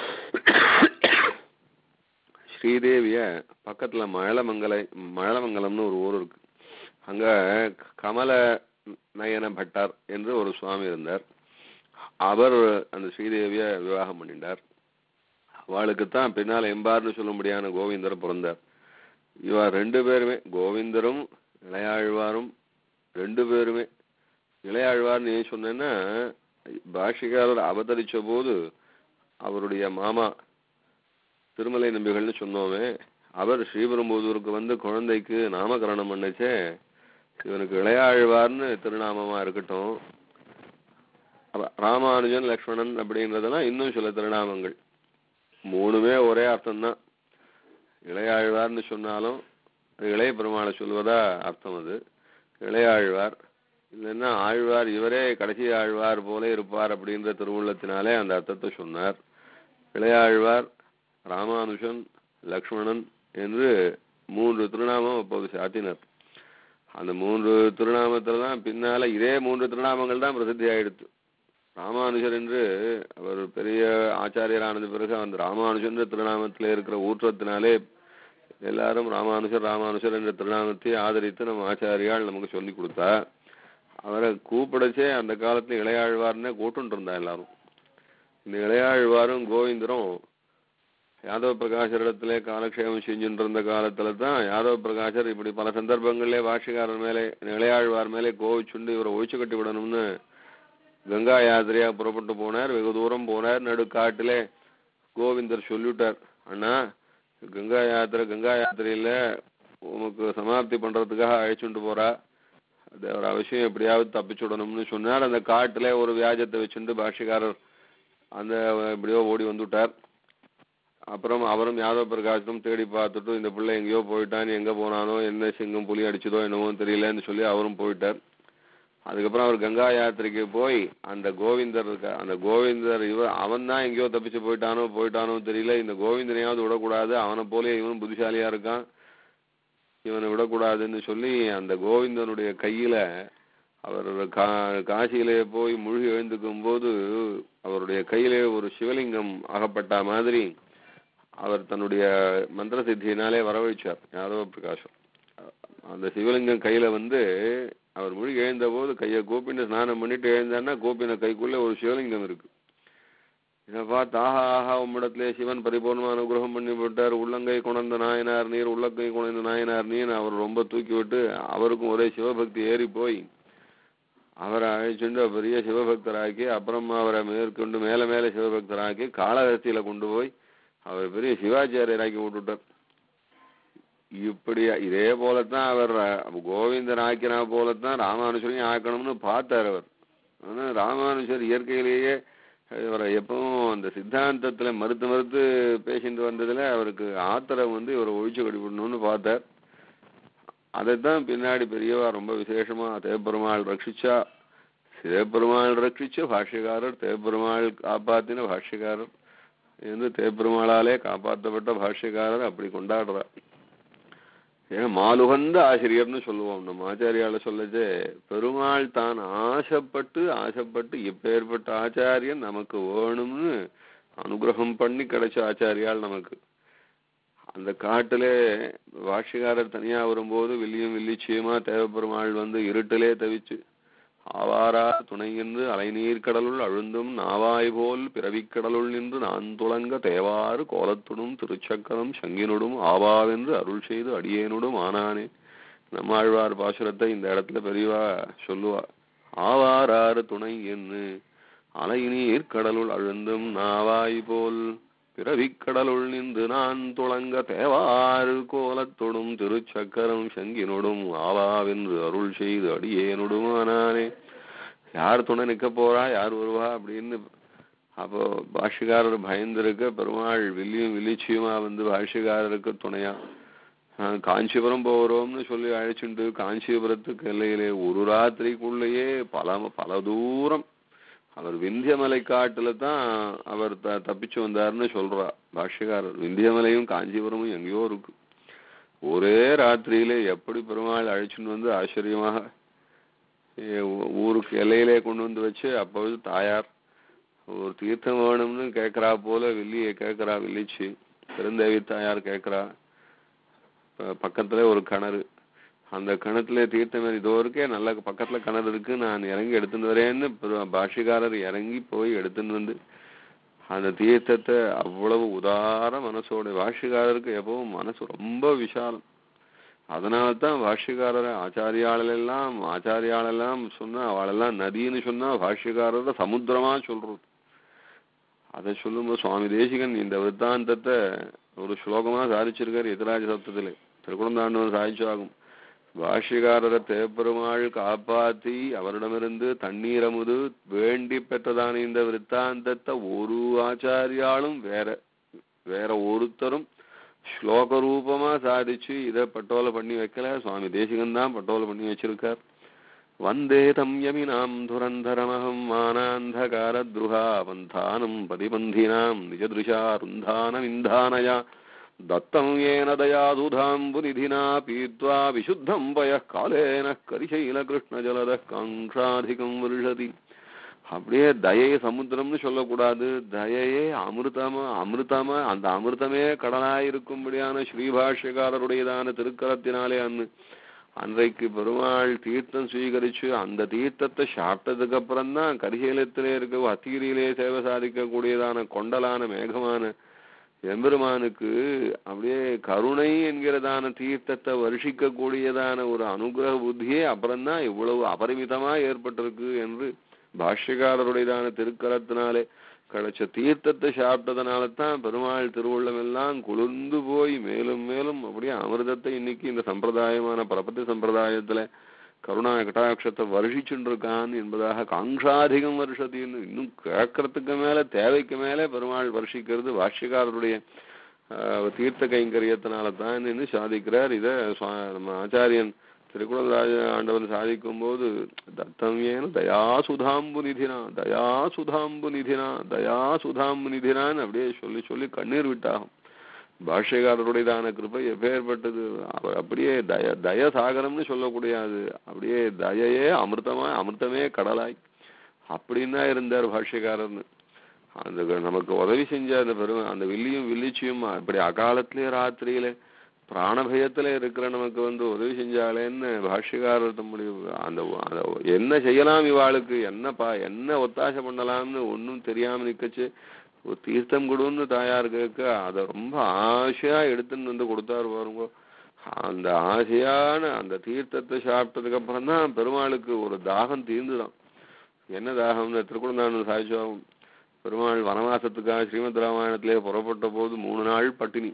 ஸ்ரீதேவிய பக்கத்துல மழமங்கலை மழமங்கலம்னு ஒரு ஊர் இருக்கு அங்க கமல நயன பட்டார் என்று ஒரு சுவாமி இருந்தார் அவர் அந்த ஸ்ரீதேவிய விவாகம் பண்ணிட்டார் அவளுக்கு தான் பின்னால எம்பார்னு சொல்லும்படியான கோவிந்தர் பிறந்தார் இவ ரெண்டு பேருமே கோவிந்தரும் இளையாழ்வாரும் ரெண்டு பேருமே இளையாழ்வார் நீ சொன்னேன்னா பாஷிகாரர் அவதரிச்ச போது அவருடைய மாமா திருமலை நம்பிகள்னு சொன்னோமே அவர் ஸ்ரீபெரும்புதூருக்கு வந்து குழந்தைக்கு நாமகரணம் பண்ணுச்சே இவனுக்கு இளையாழ்வார்னு திருநாமமா இருக்கட்டும் அப்ப ராமானுஜன் லக்ஷ்மணன் அப்படின்றதெல்லாம் இன்னும் சில திருநாமங்கள் மூணுமே ஒரே அர்த்தம்தான் இளையாழ்வார்னு சொன்னாலும் இளைய பெருமாளை சொல்வதா அர்த்தம் அது இளையாழ்வார் இல்லைன்னா ஆழ்வார் இவரே கடைசி ஆழ்வார் போல இருப்பார் அப்படின்ற திருவுள்ளத்தினாலே அந்த அர்த்தத்தை சொன்னார் இளையாழ்வார் ராமானுஜன் லக்ஷ்மணன் என்று மூன்று திருநாமம் அப்போது சாத்தினர் அந்த மூன்று திருநாமத்துல தான் பின்னால இதே மூன்று திருநாமங்கள் தான் பிரசித்தி ஆயிடுத்து ராமானுஜர் என்று அவர் பெரிய ஆச்சாரியரானது பிறகு அந்த ராமானுஜர் திருநாமத்தில் இருக்கிற ஊற்றத்தினாலே எல்லாரும் ராமானுஜர் ராமானுஜர் என்ற திருநாமத்தை ஆதரித்து நம்ம ஆச்சாரியால் நமக்கு சொல்லி கொடுத்தா அவரை கூப்பிடச்சே அந்த காலத்துல இளையாழ்வார்னே கூட்டுட்டு இருந்தா எல்லாரும் இந்த இளையாழ்வாரும் கோவிந்தரும் யாதவ பிரகாஷர் இடத்துல காலக்ஷேபம் செஞ்சுட்டு இருந்த காலத்துல தான் யாதவ பிரகாஷர் இப்படி பல சந்தர்ப்பங்களிலே பாஷிகாரர் மேலே இளையாழ்வார் மேலே கோவிச்சுண்டு இவரை ஒழிச்சு கட்டி விடணும்னு கங்கா யாத்திரையா புறப்பட்டு போனார் வெகு தூரம் போனார் நடுக்காட்டிலே கோவிந்தர் சொல்லிவிட்டார் அண்ணா கங்கா யாத்திரை கங்கா யாத்திரையில உமக்கு சமாப்தி பண்றதுக்காக அழைச்சுட்டு போறா அது ஒரு அவசியம் எப்படியாவது தப்பிச்சு விடணும்னு சொன்னார் அந்த காட்டுல ஒரு வியாஜத்தை வச்சுட்டு பாஷிகாரர் அந்த எப்படியோ ஓடி வந்துவிட்டார் அப்புறம் அவரும் யாதவ பிரகாஷும் தேடி பார்த்துட்டு இந்த பிள்ளை எங்கேயோ போயிட்டான் எங்க போனானோ என்ன சிங்கம் புலி அடிச்சதோ என்னவோ தெரியலன்னு சொல்லி அவரும் போயிட்டார் அதுக்கப்புறம் அவர் கங்கா யாத்திரைக்கு போய் அந்த கோவிந்தர் இருக்க அந்த கோவிந்தர் இவ அவன் தான் எங்கேயோ தப்பிச்சு போயிட்டானோ போயிட்டானோ தெரியல இந்த கோவிந்தனையாவது விடக்கூடாது அவனை போல இவனும் புத்திசாலியா இருக்கான் இவனை விடக்கூடாதுன்னு சொல்லி அந்த கோவிந்தனுடைய கையில அவர் கா காசியிலே போய் மூழ்கி எழுந்துக்கும் போது அவருடைய கையிலே ஒரு சிவலிங்கம் அகப்பட்ட மாதிரி அவர் தன்னுடைய மந்திர சித்தியினாலே வரவழைச்சார் யாதவ பிரகாஷம் அந்த சிவலிங்கம் கையில வந்து அவர் மூழ்கி எழுந்த போது கையை கோப்பின்னு ஸ்நானம் பண்ணிட்டு எழுந்தான்னா கோப்பின கைக்குள்ள ஒரு சிவலிங்கம் இருக்கு இதை பார்த்து ஆஹா ஆஹா உம்மிடத்திலே சிவன் பரிபூர்ணமா அனுகிரகம் பண்ணி விட்டார் உள்ளங்கை குணர்ந்த நாயனார் நீர் உள்ளங்கை குணர்ந்த நாயனார் நீர் அவர் ரொம்ப தூக்கி விட்டு அவருக்கும் ஒரே சிவபக்தி ஏறி போய் அவரை அழைச்சுண்டு பெரிய சிவபக்தராக்கி அப்புறமா அவரை மேற்கொண்டு மேல மேல சிவபக்தராக்கி காளஹஸ்தியில கொண்டு போய் அவர் பெரிய சிவாச்சாரியராக்கி விட்டுட்டார் இப்படி இதே போலத்தான் அவர் கோவிந்தன் ஆக்கினா போலத்தான் ராமானுஜரையும் ஆக்கணும்னு பார்த்தார் அவர் ஆனா ராமானுஜர் இயற்கையிலேயே இவரை எப்பவும் அந்த சித்தாந்தத்துல மறுத்து மறுத்து பேசிட்டு வந்ததுல அவருக்கு ஆத்திரம் வந்து இவரை ஒழிச்சு கடிவிடணும்னு பார்த்தார் அதைத்தான் பின்னாடி பெரியவா ரொம்ப விசேஷமா தேவப்பெருமாள் ரட்சிச்சா தேவப்பெருமாள் ரட்சிச்ச பாஷ்யக்காரர் தேவப்பெருமாள் காப்பாத்தின பாஷ்யக்காரர் என்று தேவப்பெருமாளாலே காப்பாற்றப்பட்ட பாஷ்யக்காரர் அப்படி கொண்டாடுறார் ஏன் மாலுகந்த ஆசிரியர்னு சொல்லுவோம் நம்ம ஆச்சாரியால சொல்லச்சே பெருமாள் தான் ஆசைப்பட்டு ஆசைப்பட்டு இப்பேற்பட்ட ஆச்சாரியன் நமக்கு வேணும்னு அனுகிரகம் பண்ணி கிடைச்ச ஆச்சாரியால் நமக்கு அந்த காட்டிலே வாஷிகாரர் தனியா வரும்போது வில்லியும் வில்லிச்சியமா தேவப்பெருமாள் வந்து இருட்டிலே தவிச்சு ஆவாரா துணையின்று அலைநீர் கடலுள் அழுந்தும் நாவாய் போல் பிறவிக் கடலுள் நின்று நான் துளங்க தேவாறு கோலத்துடும் திருச்சக்கரம் சங்கினுடும் ஆவாவென்று அருள் செய்து அடியேனுடும் ஆனானே நம்மாழ்வார் பாசுரத்தை இந்த இடத்துல பெரியவா சொல்லுவா ஆவாராறு துணை என்று அலைநீர் கடலுள் அழுந்தும் நாவாய் போல் பிறவிக்கடலுள் நின்று நான் துளங்க தேவாறு கோலத்தொடும் திருச்சக்கரம் சங்கினொடும் ஆவாவென்று அருள் செய்து அடியேனுடுமானானே யார் துணை நிக்க போறா யார் வருவா அப்படின்னு அப்போ பாஷ்யக்காரர் பயந்திருக்க பெருமாள் வில்லியும் வில்லிச்சியுமா வந்து பாஷ்யக்காரருக்கு துணையா ஆஹ் காஞ்சிபுரம் போகிறோம்னு சொல்லி அழைச்சிட்டு காஞ்சிபுரத்துக்கு எல்லையிலே ஒரு ராத்திரிக்குள்ளேயே பல பல தூரம் அவர் விந்தியமலை காட்டுல தான் அவர் த தப்பிச்சு வந்தாருன்னு சொல்றா பாஷ்யக்காரர் விந்தியமலையும் காஞ்சிபுரமும் எங்கேயோ இருக்கு ஒரே ராத்திரியிலே எப்படி பெருமாள் அழைச்சிட்டு வந்து ஆச்சரியமாக ஏ- ஊ- ஊருக்கு எல்லையிலே கொண்டு வந்து வச்சு அப்போது தாயார் ஒரு தீர்த்தம் வேணும்னு கேட்கறா போல வில்லியை கேட்கறா வில்லிச்சு பெருந்தேவி தாயார் கேட்கறா ப- பக்கத்துல ஒரு கிணறு அந்த கிணத்துல தீர்த்தம் இதோ இருக்கே நல்ல பக்கத்துல கிணறு இருக்கு நான் இறங்கி எடுத்துட்டு வரேன்னு பிர- பாஷ்யக்காரர் இறங்கி போய் எடுத்துட்டு வந்து அந்த தீர்த்தத்தை அவ்வளவு உதார மனசோட பாஷ்யக்காரருக்கு எப்பவும் மனசு ரொம்ப விசாலம் அதனால தான் பாஷ்யக்காரர் ஆச்சாரியாளெல்லாம் ஆச்சாரியாளெல்லாம் சொன்னா அவளெல்லாம் நதின்னு சொன்னா பாஷ்யக்காரரை சமுத்திரமா சொல்றது அதை சொல்லும்போது சுவாமி தேசிகன் இந்த வித்தாந்தத்தை ஒரு ஸ்லோகமா சாதிச்சிருக்காரு எதிராஜ சப்தத்திலே திருக்குணந்தாண்டவன் சாதிச்சாகும் பாஷ்யக்காரரை தேப்பெருமாள் காப்பாத்தி அவரிடமிருந்து தண்ணீர் அமுது வேண்டி பெற்றதான இந்த விருத்தாந்தத்தை ஒரு ஆச்சாரியாலும் வேற வேற ஒருத்தரும் ஸ்லோக ரூபமா சாதிச்சு இதை பட்டோலை பண்ணி வைக்கல சுவாமி தேசிகன் தான் பட்டோலை பண்ணி வச்சிருக்கார் வந்தே தம் யமினாம் துரந்தரமஹம் மானாந்தகாரத்ருஹா பந்தானம் பதிபந்தினாம் நிஜதிருஷா ருந்தானமிந்தானயா दत्तं येन दयादुधाम्बुनिधिना पीत्वा विशुद्धं पयः कालेन करिशैलकृष्णजलदः काङ्क्षाधिकं वर्षति அப்படியே தயையை சமுத்திரம்னு சொல்லக்கூடாது தயையே அமிர்தமா அமிர்தமா அந்த அமிர்தமே கடலாய் இருக்கும்படியான ஸ்ரீபாஷ்யக்காரருடையதான திருக்கரத்தினாலே அன்னு அன்றைக்கு பெருமாள் தீர்த்தம் சுவீகரிச்சு அந்த தீர்த்தத்தை சாப்பிட்டதுக்கு அப்புறம் தான் கரிசைலத்திலே இருக்க அத்தீரியிலே சேவை சாதிக்கக்கூடியதான கொண்டலான மேகமான எம்பெருமானுக்கு அப்படியே கருணை என்கிறதான தீர்த்தத்தை வருஷிக்க கூடியதான ஒரு அனுகிரக புத்தியே அப்புறம்தான் இவ்வளவு அபரிமிதமா ஏற்பட்டிருக்கு என்று பாஷ்யக்காரருடையதான திருக்கரத்தினாலே கிடைச்ச தீர்த்தத்தை சாப்பிட்டதுனால தான் பெருமாள் திருவுள்ளம் எல்லாம் குளிர்ந்து போய் மேலும் மேலும் அப்படியே அமிர்தத்தை இன்னைக்கு இந்த சம்பிரதாயமான பரபத்தி சம்பிரதாயத்துல கருணா கட்டாட்சத்தை வருஷிச்சுட்டு இருக்கான் என்பதாக காங்காதிகம் வருஷத்தின்னு இன்னும் கேட்கறதுக்கு மேல தேவைக்கு மேல பெருமாள் வருஷிக்கிறது பாஷ்யக்காரருடைய ஆஹ், தீர்த்த கைங்கரியத்தினால தான் சாதிக்கிறார் இத சுவா- நம்ம ஆச்சாரியன் திருக்குளராஜ ஆண்டவன் சாதிக்கும் போது தத்தம்யேன தயா சுதாம்பு நிதினா தயா சுதாம்பு நிதினா தயா சுதாம்பு நிதினான்னு அப்படியே சொல்லி சொல்லி கண்ணீர் விட்டாகும் பாஷ்யக்காரருடையதான கிருபை எப்பேற்பட்டது அவர் அப்படியே தய தய சாகரம்னு சொல்லக்கூடியது அப்படியே தயையே அமிர்தமா அமிர்தமே கடலாய் அப்படின்னா இருந்தார் பாஷ்யக்காரர்னு அந்த க- நமக்கு உதவி செஞ்ச அந்த பெருமை அந்த வில்லியும் வில்லிச்சியும் இப்படி அகாலத்திலே ராத்திரியில பிராணபயத்துல இருக்கிற நமக்கு வந்து உதவி செஞ்சாலேன்னு பாஷ்யக்காரர் தம்முடைய அந்த அந்த என்ன செய்யலாம் இவாளுக்கு என்னப்பா என்ன ஒத்தாசை பண்ணலாம்னு ஒன்றும் தெரியாம நிக்கச்சு ஒரு தீர்த்தம் கொடுன்னு தாயார் கேட்க அதை ரொம்ப ஆசையா எடுத்துன்னு வந்து கொடுத்தாரு பாருங்க அந்த ஆசையான அந்த தீர்த்தத்தை சாப்பிட்டதுக்கு அப்புறம் தான் பெருமாளுக்கு ஒரு தாகம் தீர்ந்துதான் என்ன தாகம்னு திருக்குழந்தான் சாய்ச்சாவும் பெருமாள் வனவாசத்துக்காக ஸ்ரீமத் ராமாயணத்திலே புறப்பட்ட போது மூணு நாள் பட்டினி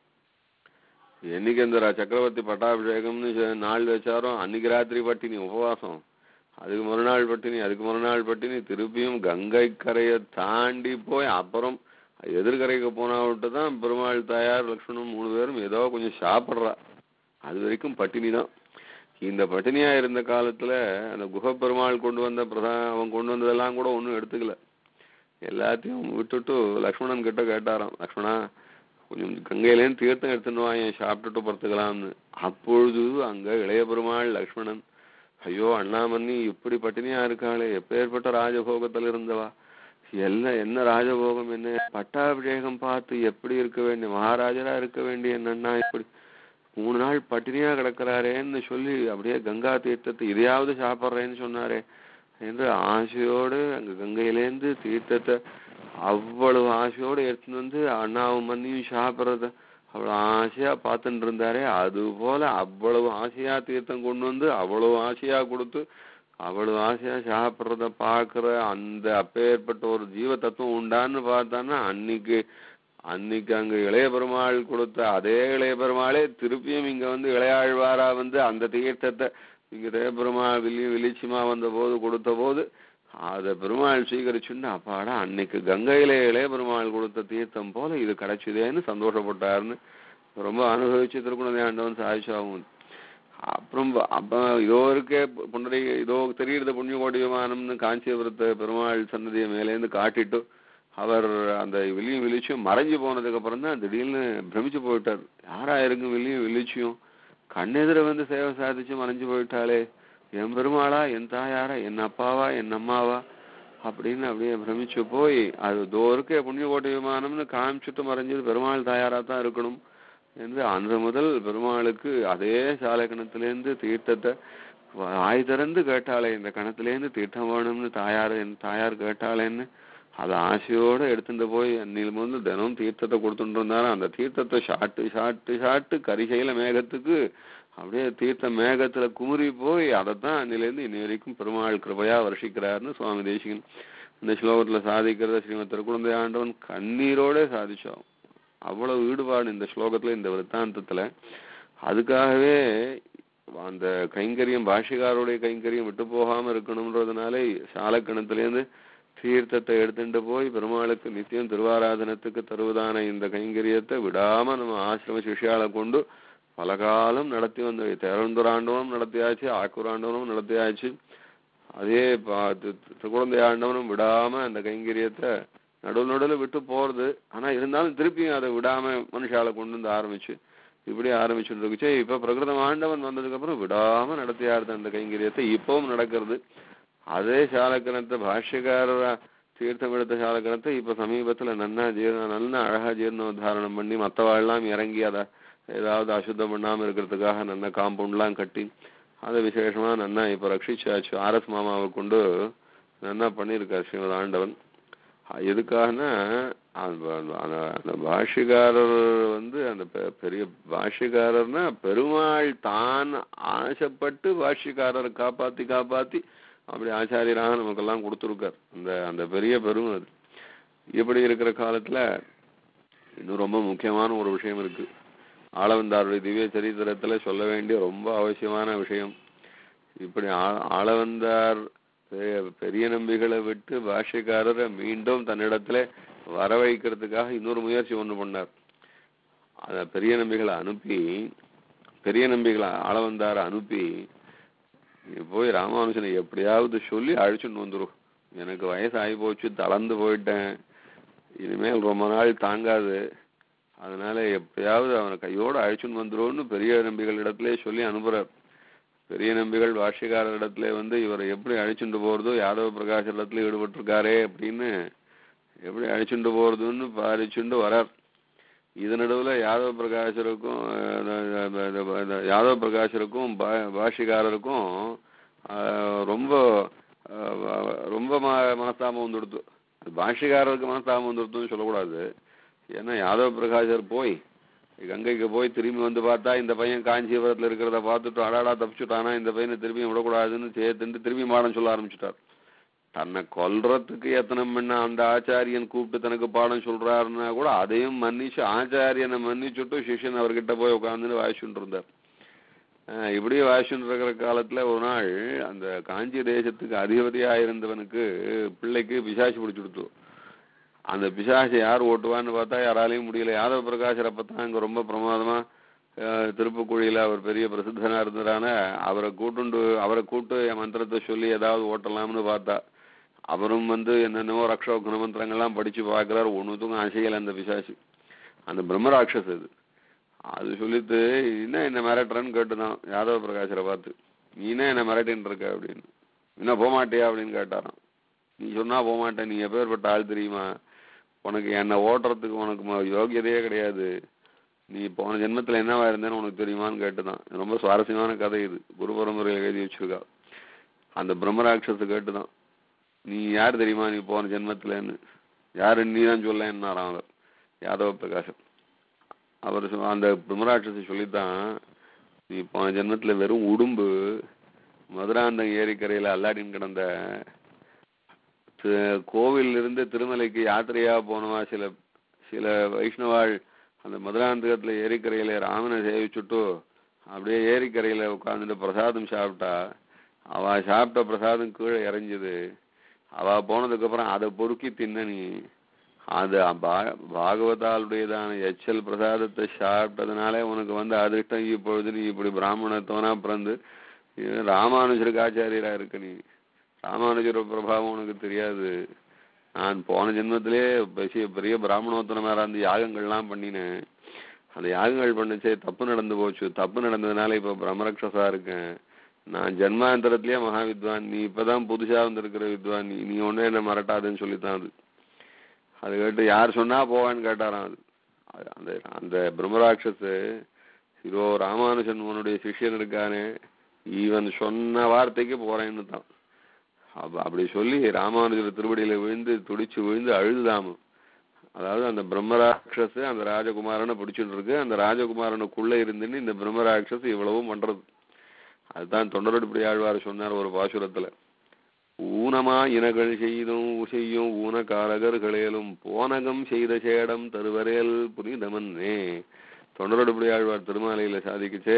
என்னைக்கு அந்த ர- சக்கரவர்த்தி பட்டாபிஷேகம்னு சொ- நாள் வச்சாரோ அன்னைக்கு ராத்திரி பட்டினி உபவாசம் அதுக்கு மறுநாள் பட்டினி அதுக்கு மறுநாள் பட்டினி திருப்பியும் கங்கை கரையை தாண்டி போய் அப்புறம் எதிர்கரைக்கு போனா விட்டு தான் பெருமாள் தாயார் லக்ஷ்மணன் மூணு பேரும் ஏதோ கொஞ்சம் சாப்பிட்றா அது வரைக்கும் பட்டினி தான் இந்த பட்டினியா இருந்த காலத்துல அந்த குஹ பெருமாள் கொண்டு வந்த பிரதா அவன் கொண்டு வந்ததெல்லாம் கூட ஒன்றும் எடுத்துக்கல எல்லாத்தையும் விட்டுட்டு லக்ஷ்மணன் கிட்ட கேட்டாராம் லக்ஷ்மணா கொஞ்சம் கங்கையிலேருந்து தீர்த்தம் எடுத்துன்னு வாங்க சாப்பிட்டுட்டு படுத்துக்கலாம்னு அப்பொழுது அங்க இளைய பெருமாள் லக்ஷ்மணன் ஐயோ அண்ணாமன்னி இப்படி பட்டினியா இருக்காளே எப்பேற்பட்ட ராஜபோகத்துல இருந்தவா எல்லாம் என்ன ராஜபோகம் என்ன பட்டாபிஷேகம் பார்த்து எப்படி இருக்க வேண்டிய மகாராஜரா இருக்க வேண்டிய என்னன்னா இப்படி மூணு நாள் பட்டினியா கிடக்குறாரேன்னு சொல்லி அப்படியே கங்கா தீர்த்தத்தை இதையாவது சாப்பிட்றேன்னு சொன்னாரே என்று ஆசையோடு அங்க கங்கையிலேருந்து தீர்த்தத்தை அவ்வளவு ஆசையோடு எடுத்துன்னு வந்து அண்ணாவும் மண்ணியும் சாப்பிட்றத அவ்வளவு ஆசையா பார்த்துட்டு இருந்தாரே அது போல அவ்வளவு ஆசையா தீர்த்தம் கொண்டு வந்து அவ்வளவு ஆசையா கொடுத்து அவ்வளவு ஆசையா சாப்பிட்றத பார்க்கிற அந்த அப்பேற்பட்ட ஒரு ஜீவ தத்துவம் உண்டான்னு பார்த்தான்னா அன்னைக்கு அன்னைக்கு அங்க இளைய பெருமாள் கொடுத்த அதே இளைய பெருமாளே திருப்பியும் இங்க வந்து இளையாழ்வாரா வந்து அந்த தீர்த்தத்தை இங்க இளைய பெருமாள் வில்லி விலிச்சிமா வந்த போது கொடுத்த போது அத பெருமாள் ஸ்வீகரிச்சுண்டு அப்பாடா அன்னைக்கு கங்கையிலே இளைய பெருமாள் கொடுத்த தீர்த்தம் போல இது கிடைச்சுதேன்னு சந்தோஷப்பட்டாருன்னு ரொம்ப அனுபவிச்சு திருக்குணதை ஆண்டவன் சாய்ச்சாவும் அப்புறம் ப- அப்ப இதோ இருக்கே பு- புண்டரி இதோ தெரியுறது புண்ணியகோடி விமானம்னு காஞ்சிபுரத்தை பெருமாள் சன்னதியை மேலேருந்து காட்டிட்டு அவர் அந்த வில்லியும் விழிச்சும் மறைஞ்சு போனதுக்கு அப்புறம் தான் திடீர்னு பிரமிச்சு போயிட்டார் யாரா இருக்கும் வில்லியும் விழிச்சியும் கண்ணெதிர வந்து சேவை சாதிச்சு மறைஞ்சு போயிட்டாளே என் பெருமாளா என் தாயாரா என் அப்பாவா என் அம்மாவா அப்படின்னு அப்படியே பிரமிச்சு போய் அது தோ இருக்கே புண்ணியகோட்டை விமானம்னு காமிச்சுட்டு மறைஞ்சது பெருமாள் தாயாரா தான் இருக்கணும் என்று அன்று முதல் பெருமாளுக்கு அதே சாலை கிணத்திலேருந்து தீர்த்தத்தை வாய் திறந்து கேட்டாளே இந்த கணத்திலேருந்து தீர்த்தம் வேணும்னு தாயார் என் தாயார் கேட்டாளேன்னு அதை ஆசையோட எடுத்துட்டு போய் அன்னில் முதல் தினம் தீர்த்தத்தை கொடுத்துட்டு இருந்தாலும் அந்த தீர்த்தத்தை சாட்டு சாட்டு சாட்டு கரிசையில மேகத்துக்கு அப்படியே தீர்த்த மேகத்துல குமுறி போய் அதைத்தான் அன்னிலேருந்து இன்னி வரைக்கும் பெருமாள் கிருபையா வருஷிக்கிறாருன்னு சுவாமி தேசிகன் இந்த ஸ்லோகத்துல சாதிக்கிறத ஸ்ரீமத் திருக்குழந்தை ஆண்டவன் கண்ணீரோட சாதிச்சோம் அவ்வளவு ஈடுபாடு இந்த ஸ்லோகத்துல இந்த விருத்தாந்தத்துல அதுக்காகவே அந்த கைங்கரியம் பாஷிகாருடைய கைங்கரியம் விட்டு போகாம இருக்கணும்ன்றதுனாலே சாலக்கணத்திலேருந்து தீர்த்தத்தை எடுத்துட்டு போய் பெருமாளுக்கு நித்தியம் திருவாராதனத்துக்கு தருவதான இந்த கைங்கரியத்தை விடாம நம்ம ஆசிரம சிஷ்யால கொண்டு பல காலம் நடத்தி வந்த தேரந்துராண்டவனும் நடத்தியாச்சு ஆக்கூராண்டவனும் நடத்தியாச்சு அதே பா- தி- தி- திருக்குழந்தை ஆண்டவனும் விடாம அந்த கைங்கரியத்தை நடுவு நடுவில் விட்டு போறது ஆனா இருந்தாலும் திருப்பியும் அதை விடாம மனுஷால கொண்டு வந்து ஆரம்பிச்சு இப்படி ஆரம்பிச்சுட்டு இருக்குச்சு இப்ப பிரகிருதம் ஆண்டவன் வந்ததுக்கு அப்புறம் விடாம நடத்தியாருது அந்த கைங்கரியத்தை இப்பவும் நடக்கிறது அதே சாலக்கணத்தை பாஷ்யக்காரரா தீர்த்தம் எடுத்த சாலக்கணத்தை இப்ப சமீபத்துல நன்னா ஜீர்ண நல்ல அழகா ஜீர்ணோத்தாரணம் பண்ணி மத்தவாள்லாம் இறங்கி அதை ஏதாவது அசுத்தம் பண்ணாம இருக்கிறதுக்காக நல்ல காம்பவுண்ட்லாம் கட்டி அதை விசேஷமா நன்னா இப்ப ரட்சிச்சாச்சு ஆர்எஸ் மாமாவை கொண்டு நன்னா பண்ணியிருக்கார் ஸ்ரீமத் ஆண்டவன் அஹ் எதுக்காகனா அந்த அந்த அந்த பாஷ்யக்காரர் வந்து அந்த பெ- பெரிய பாஷ்யக்காரர்னா பெருமாள் தான் ஆசைப்பட்டு பாஷ்யக்காரரை காப்பாத்தி காப்பாத்தி அப்படி ஆச்சாரியராக நமக்கெல்லாம் கொடுத்துருக்கார் அந்த அந்த பெரிய பெருமை அது இப்படி இருக்கிற காலத்துல இன்னும் ரொம்ப முக்கியமான ஒரு விஷயம் இருக்கு ஆளவந்தாருடைய திவ்ய சரித்திரத்துல சொல்ல வேண்டிய ரொம்ப அவசியமான விஷயம் இப்படி ஆ- ஆளவந்தார் பெ- பெரிய நம்பிகளை விட்டு பாஷ்யக்காரரை மீண்டும் தன்னிடத்துல வர வைக்கிறதுக்காக இன்னொரு முயற்சி ஒண்ணு பண்ணார் அத பெரிய நம்பிகளை அனுப்பி பெரிய நம்பிகளை ஆளவந்தார அனுப்பி நீ போய் ராமானுஜனை எப்படியாவது சொல்லி அழைச்சுட்டு வந்துரும் எனக்கு வயசு ஆகி போச்சு தளர்ந்து போயிட்டேன் இனிமேல் ரொம்ப நாள் தாங்காது அதனால எப்படியாவது அவனை கையோட அழைச்சுன்னு வந்துரும்னு பெரிய நம்பிகள் இடத்திலே சொல்லி அனுப்புறார் பெரிய நம்பிகள் பாஷ்யக்காரர் இடத்துல வந்து இவரை எப்படி அழைச்சுட்டு போறதோ யாதவ பிரகாஷ் இடத்துல ஈடுபட்டிருக்காரே அப்படின்னு எப்படி அழைச்சுட்டு போறதுன்னு பாரிச்சுண்டு வரார் இது நடுவுல யாதவ பிரகாஷருக்கும் அஹ், இந்த- இந்த- இந்த யாதவ பிரகாஷருக்கும் பா- பாஷ்யக்காரருக்கும் அஹ், ரொம்ப அஹ், ரொம்ப ம- மனஸ்தாபம் வந்துடுத்து அது பாஷ்யக்காரருக்கு மனஸ்தாபம் வந்துடுத்துன்னு சொல்லக்கூடாது ஏன்னா யாதவ பிரகாஷர் போய் கங்கைக்கு போய் திரும்பி வந்து பார்த்தா இந்த பையன் காஞ்சிபுரத்துல இருக்கிறத பார்த்துட்டு அடாடா தப்பிச்சுட்டானா இந்த பையனை திரும்பி விடக்கூடாதுன்னு சேர்த்துட்டு திரும்பி மாடம் சொல்ல ஆரம்பிச்சுட்டார் தன்னை கொல்றதுக்கு எத்தனம் பண்ண அந்த ஆச்சாரியன் கூப்பிட்டு தனக்கு பாடம் சொல்றாருன்னா கூட அதையும் மன்னிச்சு ஆச்சாரியனை மன்னிச்சுட்டு சிஷ்யன் அவர்கிட்ட போய் உட்கார்ந்துன்னு வாசிச்சுட்டு இருந்தார் ஆஹ் இப்படி வாசிச்சுட்டு இருக்கிற காலத்துல ஒரு நாள் அந்த காஞ்சி தேசத்துக்கு அதிபதியா இருந்தவனுக்கு பிள்ளைக்கு பிசாசு பிடிச்சு கொடுத்து அந்த பிசாசை யார் ஓட்டுவான்னு பார்த்தா யாராலையும் முடியல யாதவ பிரகாஷர் அப்பதான் அங்க ரொம்ப பிரமாதமா அஹ், திருப்புக்குழியில அவர் பெரிய பிரசித்தனா இருந்ததான அவரை கூட்டுண்டு அவரை கூட்டு என் மந்திரத்தை சொல்லி ஏதாவது ஓட்டலாம்னு பார்த்தா அவரும் வந்து என்னென்னவோ ரக்ஷோ குணமந்திரங்கள்லாம் படிச்சு பார்க்கறாரு ஒண்ணுத்துக்கும் அசையல அந்த பிசாசு அந்த பிரம்மராட்சஸ் அது அது சொல்லிட்டு என்ன என்ன மிரட்டுறன்னு கேட்டுதான் யாதவ பிரகாஷரை பார்த்து நீ என்ன என்ன மிரட்டின்னு இருக்க அப்படின்னு என்ன போகமாட்டியா அப்படின்னு கேட்டாராம் நீ சொன்னா போகமாட்டேன் நீ எப்பேற்பட்ட ஆள் தெரியுமா உனக்கு என்னை ஓட்டுறதுக்கு உனக்கு ம- யோகியதையே கிடையாது நீ போன ஜென்மத்துல என்னவா இருந்தேன்னு உனக்கு தெரியுமான்னு கேட்டுதான் ரொம்ப சுவாரஸ்யமான கதை இது குரு பரம்பரையில் எழுதி வச்சிருக்கா அந்த பிரம்மராட்சஸ் கேட்டுதான் நீ யார் தெரியுமா நீ போன ஜென்மத்துலன்னு யாரு நீ தான் சொல்ல என்னாராம் அவர் யாதவ பிரகாசம் அவர் சொ- அந்த பிரம்மராட்சசி சொல்லித்தான் நீ போன ஜென்மத்துல வெறும் உடும்பு மதுராந்தகம் ஏரிக்கரையில அல்லாடின்னு கிடந்த தி- கோவில்ல இருந்து திருமலைக்கு யாத்திரையா போனவா சில சில வைஷ்ணவாள் அந்த மதுராந்தகத்துல ஏரிக்கரையில ராமனை சேவிச்சுட்டு அப்படியே ஏரிக்கரையில உட்கார்ந்துட்டு பிரசாதம் சாப்பிட்டா அவ சாப்பிட்ட பிரசாதம் கீழே இறங்குது அவ போனதுக்கு அப்புறம் அதை பொறுக்கி தின்ன நீ அது பா- பாகவதாளுடையதான எச்சல் பிரசாதத்தை சாப்பிட்டதுனாலே உனக்கு வந்து அதிர்ஷ்டம் இப்பொழுது நீ இப்படி பிராமணத்தவனா பிறந்து இது ராமானுஜருக்கு ஆச்சாரியரா இருக்க நீ ராமானுஜர் பிரபாவம் உனக்கு தெரியாது நான் போன ஜென்மத்திலே பெரிய பெரிய பிராமணோத்தனமா இருந்து யாகங்கள்லாம் பண்ணினேன் அந்த யாகங்கள் பண்ணுச்சே தப்பு நடந்து போச்சு தப்பு நடந்ததுனால இப்ப பிரம்மரக்ஷசா இருக்கேன் நான் ஜென்மாந்தரத்திலேயே மகா வித்வான் நீ இப்பதான் புதுசா வந்திருக்கிற வித்வான் நீ நீ ஒண்ணு என்ன மறட்டாதுன்னு சொல்லித்தான் அது அது கேட்டு யார் சொன்னா போவான்னு கேட்டாராம் அது அது அந்த அந்த பிரம்மராட்சஸ் இதோ ராமானுஜன் உன்னுடைய சிஷ்யன் இருக்கானே இவன் சொன்ன வார்த்தைக்கு போறேன்னு தான் அப்ப அப்படி சொல்லி ராமானுஜர் திருவடியில விழுந்து துடிச்சு விழுந்து அழுதுதாம அதாவது அந்த பிரம்மராட்சஸ் அந்த ராஜகுமாரனை பிடிச்சிட்டு இருக்கு அந்த ராஜகுமாரனுக்குள்ள இருந்துன்னு இந்த பிரம்மராட்சஸ் இவ்வளவும் பண்றது அதுதான் தொண்டரடிப்படி ஆழ்வார் சொன்னார் ஒரு பாசுரத்துல ஊனமா இனகள் செய்தும் செய்யும் ஊனக்காரகர்களேலும் போனகம் செய்த சேடம் தருவரேல் புனிதமன்னே தொண்டரடிப்படி ஆழ்வார் திருமாலையில சாதிக்குச்சே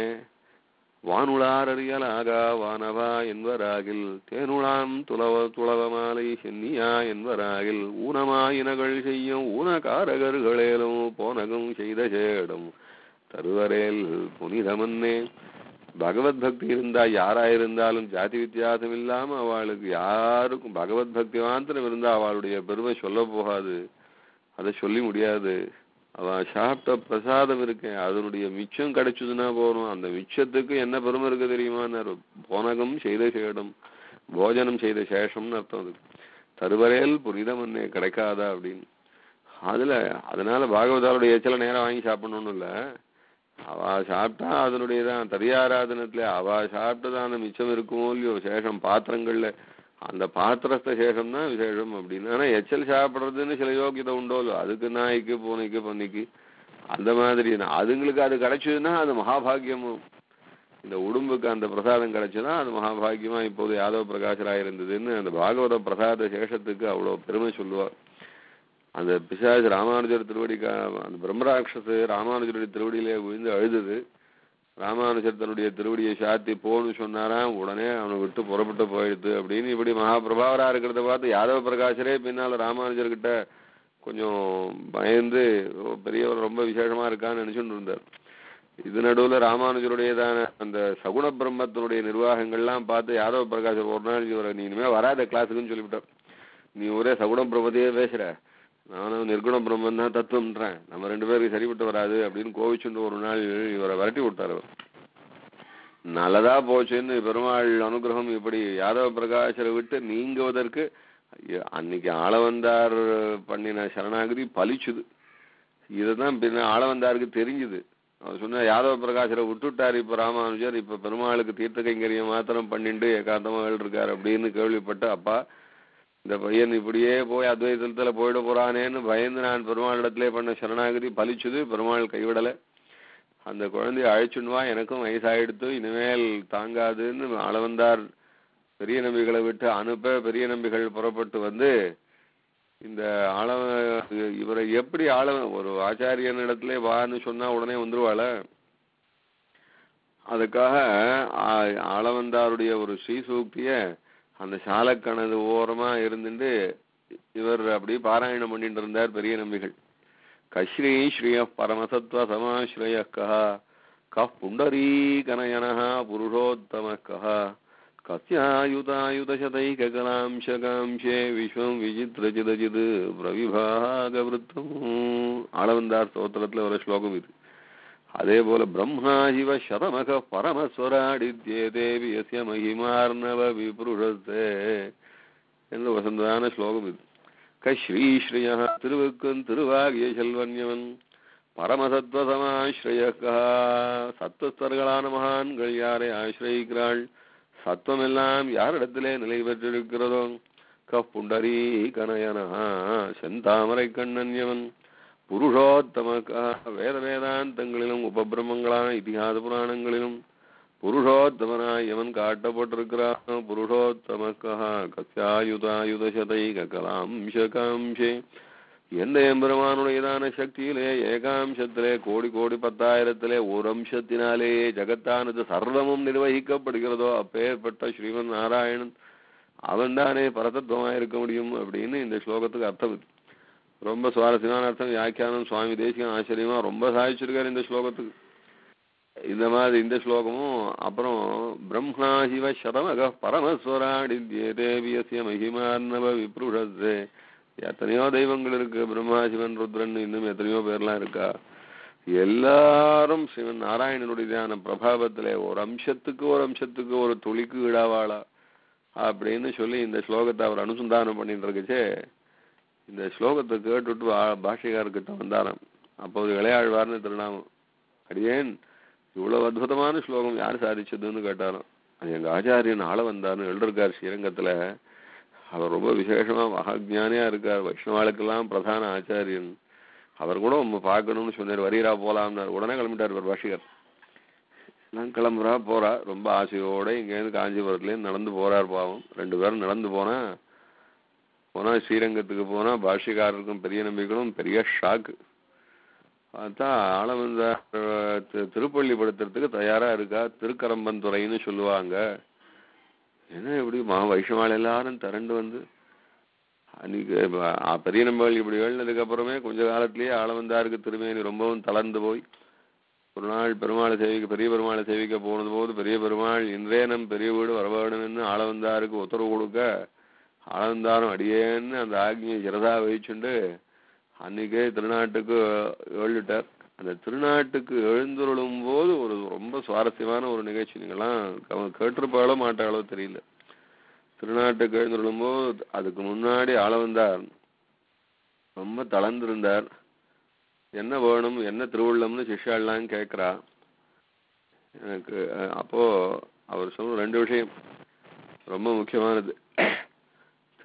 வானுளார் அறியலாகா வானவா என்பராகில் தேனுளாம் துளவ துளவ மாலை சென்னியா என்பராகில் ஊனமா இனகள் செய்யும் ஊனக்காரகர்களேலும் போனகம் செய்த சேடம் தருவரேல் புனிதமன்னே பகவத் பக்தி இருந்தா யாரா இருந்தாலும் ஜாதி வித்தியாசம் இல்லாம அவளுக்கு யாருக்கும் பகவத் பக்தி மாத்திரம் இருந்தா அவளுடைய பெருமை சொல்ல போகாது அதை சொல்லி முடியாது அவ சாப்பிட்ட பிரசாதம் இருக்கேன் அதனுடைய மிச்சம் கிடைச்சதுன்னா போறோம் அந்த மிச்சத்துக்கு என்ன பெருமை இருக்கு தெரியுமா போனகம் செய்த சேடம் போஜனம் செய்த சேஷம்னு அர்த்தம் அது தருவரேல் புனிதம் என்ன கிடைக்காதா அப்படின்னு அதுல அதனால பாகவதாருடைய எச்சல நேரம் வாங்கி சாப்பிடணும்னு இல்ல அவ சாப்பிட்டா அதனுடையதான் தரியாராதனத்துல அவ சாப்பிட்டதான மிச்சம் இருக்குமோ இல்லையோ சேஷம் பாத்திரங்கள்ல அந்த பாத்திரஸ்த சேஷம் தான் விசேஷம் அப்படின்னு ஆனா எச்சல் சாப்பிடுறதுன்னு சில யோகியதை உண்டோ இல்லையோ, அதுக்கு நாய்க்கு பூனைக்கு பன்னிக்கு அந்த மாதிரி நான் அதுங்களுக்கு அது கிடைச்சதுன்னா அது மகாபாகியமும் இந்த உடம்புக்கு அந்த பிரசாதம் கிடைச்சதுன்னா அது மகாபாகியமா இப்போது யாதவ பிரகாசராக இருந்ததுன்னு அந்த பாகவத பிரசாத சேஷத்துக்கு அவ்வளவு பெருமை சொல்லுவார் அந்த பிசாசு ராமானுஜர் திருவடிக்கா அந்த பிரம்மராட்சசு ராமானுஜருடைய திருவடியிலே விழுந்து அழுதுது ராமானுஜர் தன்னுடைய திருவடியை சாத்தி போன்னு சொன்னாராம் உடனே அவனை விட்டு புறப்பட்டு போயிடுது அப்படின்னு இப்படி மகாபிரபாவரா இருக்கிறத பார்த்து யாதவ பிரகாசரே பின்னால ராமானுஜர்கிட்ட கொஞ்சம் பயந்து ஓ, பெரியவர் ரொம்ப விசேஷமா இருக்கான்னு நினைச்சுட்டு இருந்தார் இது நடுவுல ராமானுஜருடையதான அந்த சகுண பிரம்மத்தினுடைய நிர்வாகங்கள்லாம் பார்த்து யாதவ பிரகாசர் ஒரு நாள் இவரை நீ இனிமே வராத கிளாஸுக்குன்னு சொல்லிவிட்டார் நீ ஒரே சகுண பிரம்மத்தையே பேசுற நானும் நிர்குண பிரம்மன் தான் தத்துவம்ன்றேன் நம்ம ரெண்டு பேருக்கு சரிப்பட்டு வராது அப்படின்னு கோவிச்சுட்டு ஒரு நாள் இவரை விரட்டி விட்டார் அவர் நல்லதா போச்சுன்னு பெருமாள் அனுகிரகம் இப்படி யாதவ பிரகாசரை விட்டு நீங்குவதற்கு ஐயோ, அன்னைக்கு ஆளவந்தார் பண்ணின சரணாகதி பலிச்சுது இதுதான் பின்ன ஆளவந்தாருக்கு தெரிஞ்சுது அவர் சொன்ன யாதவ பிரகாசரை விட்டுட்டார் இப்ப ராமானுஜர் இப்ப பெருமாளுக்கு தீர்த்த கைங்கரியம் மாத்திரம் பண்ணிட்டு ஏகாந்தமா இருக்கார் அப்படின்னு கேள்விப்பட்டு அப்பா இந்த பையன் இப்படியே போய் அத்வைதத்துல போயிட போறானேன்னு பயந்து நான் பெருமாளிடத்திலே பண்ண சரணாகதி பலிச்சுது பெருமாள் கைவிடல அந்த குழந்தைய அழைச்சுன்னு வா எனக்கும் வயசாயிடுத்து இனிமேல் தாங்காதுன்னு அளவந்தார் பெரிய நம்பிகளை விட்டு அனுப்ப பெரிய நம்பிகள் புறப்பட்டு வந்து இந்த ஆளவ இவரை எப்படி ஆளவ ஒரு ஆச்சாரியன் இடத்துல வான்னு சொன்னா உடனே வந்துருவாள அதுக்காக ஆ- ஆளவந்தாருடைய ஒரு ஸ்ரீசூக்திய அந்த சாலக்கணது ஓரமா இருந்துட்டு இவர் அப்படியே பாராயணம் பண்ணிட்டு இருந்தார் பெரிய நம்பிகள் கஸ்ரீ ஸ்ரீய பரமசத்வ சமாஸ்ரய கஹ கः புண்டரீகனயனः புருஷோத்தமः கः கஸ்யாயுதாயுதசதைககலாம்சகாம்சே விஸ்வம் விசித்திரச்சிதச்சித் பிரவிபாகவருத்தம் ஆளவந்தார் ஸ்தோத்திரத்துல ஒரு ஸ்லோகம் இது அதே போல பிரம்மா சிவ சதமக பரமஸ்வராடித்யே தேவி எஸ்ய மகிமார்ணவ விபுருஷத்தே என்று வசந்ததான ஸ்லோகம் இது கஸ்ரீஸ்ரீய திருவுக்கும் திருவாகிய செல்வன்யவன் பரமசத்வசமாஸ்ரயக்கா சத்வஸ்தர்களான மகான்கள் யாரை ஆசிரயிக்கிறாள் சத்வமெல்லாம் யாரிடத்திலே நிலை பெற்றிருக்கிறதோ கப்புண்டரீ கனயனா செந்தாமரை கண்ணன்யவன் புருஷோத்தமக்கா வேத வேதாந்தங்களிலும் உபபிரமங்களான இதிகாச புராணங்களிலும் புருஷோத்தமனாய் எவன் காட்டப்பட்டிருக்கிறான் புருஷோத்தமக்கா கஸ்யாயுதாயுதசதைக கலாம்சகாம்சே எந்த எம்பெருமானுடையதான சக்தியிலே ஏகாம்சத்திலே கோடி கோடி பத்தாயிரத்திலே ஒரு அம்சத்தினாலேயே ஜகத்தானது சர்வமும் நிர்வகிக்கப்படுகிறதோ அப்பேற்பட்ட ஸ்ரீமன் நாராயணன் அவன்தானே பரதத்துவமா இருக்க முடியும் அப்படின்னு இந்த ஸ்லோகத்துக்கு அர்த்தம் இது ரொம்ப சுவாரஸ்யமான அர்த்தம் வியாக்கியானம் சுவாமி தேசிகம் ஆச்சரியமா ரொம்ப சாதிச்சிருக்காரு இந்த ஸ்லோகத்துக்கு இந்த மாதிரி இந்த ஸ்லோகமும் அப்புறம் பிரம்மா சிவ சதமக பரமஸ்வராடித்யே தேவியசிய மகிமார்ணவ விப்ருஷத்தே எத்தனையோ தெய்வங்கள் இருக்கு பிரம்மா சிவன் ருத்ரன் இன்னும் எத்தனையோ பேர்லாம் இருக்கா எல்லாரும் சிவன் நாராயணனுடையதான பிரபாவத்திலே ஒரு அம்சத்துக்கு ஒரு அம்சத்துக்கு ஒரு துளிக்கு இடாவாளா அப்படின்னு சொல்லி இந்த ஸ்லோகத்தை அவர் அனுசந்தானம் பண்ணிட்டு இருக்குச்சே இந்த ஸ்லோகத்தை கேட்டுட்டு ஆ- பாஷைகார்கிட்ட வந்தாராம் அப்போது இளையாழ்வார்னு திருநாமம் அடியேன் இவ்வளவு அற்புதமான ஸ்லோகம் யார் சாதிச்சதுன்னு கேட்டாராம் அது எங்க ஆச்சாரியன் ஆள வந்தார்னு எழுதிருக்கார் ஸ்ரீரங்கத்துல அவர் ரொம்ப விசேஷமா மகாஜானியா இருக்கார் வைஷ்ணவாளுக்கெல்லாம் பிரதான ஆச்சாரியன் அவர் கூட உங்க பார்க்கணும்னு சொன்னார் வரீரா போலாம்னார் உடனே கிளம்பிட்டார் இவர் பாஷிகர் நான் கிளம்புறா போறா ரொம்ப ஆசையோட இங்கேருந்து காஞ்சிபுரத்துலேருந்து நடந்து போறார் பாவம் ரெண்டு பேரும் நடந்து போனா போனா ஸ்ரீரங்கத்துக்கு போனா பாஷிகாரருக்கும் பெரிய நம்பிக்கையும் பெரிய ஷாக்கு பார்த்தா ஆளவந்த திருப்பள்ளி படுத்துறதுக்கு தயாரா இருக்கா திருக்கரம்பந்துறைன்னு சொல்லுவாங்க என்ன இப்படி மா வைஷ்ணவாள் எல்லாரும் திரண்டு வந்து அன்னைக்கு ப- ஆ, பெரிய நம்பர்கள் இப்படி எழுந்ததுக்கு அப்புறமே கொஞ்ச காலத்திலேயே ஆளவந்தாருக்கு திருமேனி ரொம்பவும் தளர்ந்து போய் ஒரு நாள் பெருமாளை சேவிக்க பெரிய பெருமாளை சேவிக்க போனது போது பெரிய பெருமாள் இன்றே நம் பெரிய வீடு வரவேணும்னு ஆளவந்தாருக்கு உத்தரவு கொடுக்க ஆளவந்தாரும் அடியேன்னு அந்த ஆக்னியை சிறதா வகிச்சுண்டு அன்னைக்கே திருநாட்டுக்கு எழுதிட்டார் அந்த திருநாட்டுக்கு எழுந்துருளும் போது ஒரு ரொம்ப சுவாரஸ்யமான ஒரு நிகழ்ச்சி நீங்களாம் கவ- கேட்டிருப்பாளோ மாட்டாளோ தெரியல திருநாட்டுக்கு எழுந்துருளும் போது அதுக்கு முன்னாடி ஆள வந்தார் ரொம்ப தளர்ந்திருந்தார் என்ன வேணும் என்ன திருவுள்ளம்னு சிஷ்யாலாம் கேட்கிறா எனக்கு அஹ், அப்போ அவர் சொன்ன ரெண்டு விஷயம் ரொம்ப முக்கியமானது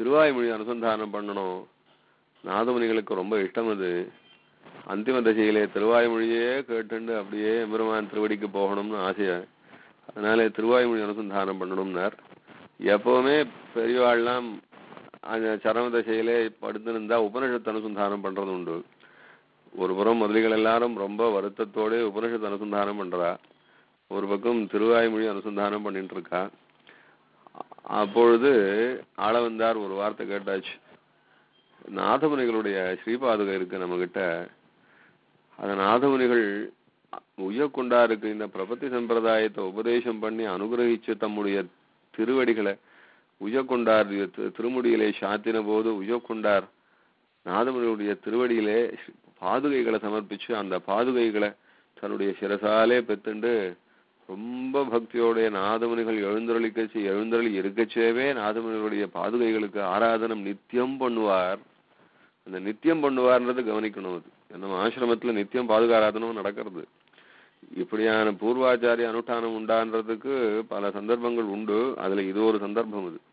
திருவாய்மொழி அனுசந்தானம் பண்ணணும் நாதமுனிகளுக்கு ரொம்ப இஷ்டம் அது அந்திம தசையிலே திருவாய்மொழியே கேட்டுண்டு அப்படியே எம்பெருமான் திருவடிக்கு போகணும்னு ஆசையா அதனால திருவாய்மொழி அனுசந்தானம் பண்ணணும்னார் எப்பவுமே பெரியவாள்லாம் அந்த சரம தசையிலே படுத்திருந்தா உபனிஷத்து அனுசந்தானம் பண்றது உண்டு ஒரு புறம் முதலிகள் எல்லாரும் ரொம்ப வருத்தத்தோட உபனிஷத்து அனுசந்தானம் பண்றா ஒரு பக்கம் திருவாய்மொழி அனுசந்தானம் பண்ணிட்டு இருக்கா அப்பொழுது ஆளவந்தார் ஒரு வார்த்தை கேட்டாச்சு நாதமுனிகளுடைய ஸ்ரீபாதுகை இருக்கு நம்ம கிட்ட அந்த நாதமுனிகள் உய்யக்கொண்டாருக்கு இந்த பிரபத்தி சம்பிரதாயத்தை உபதேசம் பண்ணி அனுகிரகிச்சு தம்முடைய திருவடிகளை உய்யக்கொண்டார் தி- திருமுடியிலே சாத்தின போது உய்யக்கொண்டார் நாதமுனியுடைய திருவடியிலே பாதுகைகளை சமர்ப்பிச்சு அந்த பாதுகைகளை தன்னுடைய சிரசாலே பெத்துண்டு ரொம்ப பக்தியோடைய நாதமுனிகள் எழுந்தருளிக்கச்சு எழுந்தருளி இருக்கச்சேவே நாதமுனிகளுடைய பாதுகைகளுக்கு ஆராதனம் நித்தியம் பண்ணுவார் அந்த நித்தியம் பண்ணுவார்ன்றது கவனிக்கணும் அது நம்ம ஆசிரமத்துல நித்தியம் பாதுகாராதனம் நடக்கிறது இப்படியான பூர்வாச்சாரிய அனுஷ்டானம் உண்டான்றதுக்கு பல சந்தர்ப்பங்கள் உண்டு அதுல இது ஒரு சந்தர்ப்பம் இது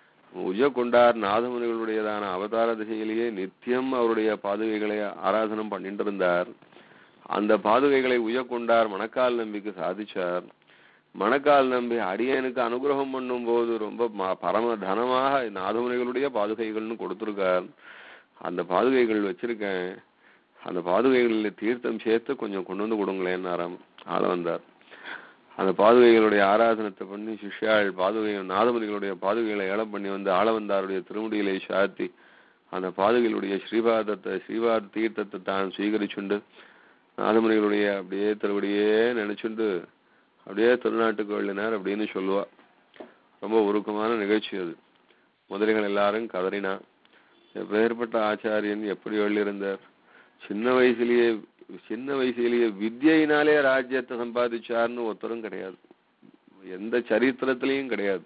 உஜ கொண்டார் நாதமுனிகளுடையதான அவதார திசையிலேயே நித்தியம் அவருடைய பாதுகைகளை ஆராதனம் பண்ணிட்டு இருந்தார் அந்த பாதுகைகளை உய கொண்டார் மணக்கால் நம்பிக்கு சாதிச்சார் மணக்கால் நம்பி அடியனுக்கு அனுகிரகம் பண்ணும் போது ரொம்ப ம- பரம தனமாக நாதமுனிகளுடைய பாதுகைகள்னு கொடுத்திருக்கார் அந்த பாதுகைகள் வச்சிருக்கேன் அந்த பாதுகைகளில் தீர்த்தம் சேர்த்து கொஞ்சம் கொண்டு வந்து கொடுங்களேன்னாராம் ஆள வந்தார் அந்த பாதுகைகளுடைய ஆராதனத்தை பண்ணி சிஷ்யாள் பாதுகை நாதமுனிகளுடைய பாதுகைகளை ஏலம் பண்ணி வந்து ஆளவந்தாருடைய திருமுடியிலே சாத்தி அந்த பாதுகைகளுடைய ஸ்ரீபாதத்தை ஸ்ரீபாத தீர்த்தத்தை தான் சுவீகரிச்சுண்டு நாதமுனிகளுடைய அப்படியே திருவடியே நினைச்சுண்டு அப்படியே திருநாட்டுக்கு வெள்ளினார் அப்படின்னு சொல்லுவா ரொம்ப உருக்கமான நிகழ்ச்சி அது முதலிகள் எல்லாரும் கதறினா எப்பேற்பட்ட ஆச்சாரியன் எப்படி வெள்ளிருந்தார் சின்ன வயசுலயே சின்ன வயசுலயே வித்யினாலே ராஜ்யத்தை சம்பாதிச்சார்னு ஒருத்தரும் கிடையாது எந்த சரித்திரத்திலையும் கிடையாது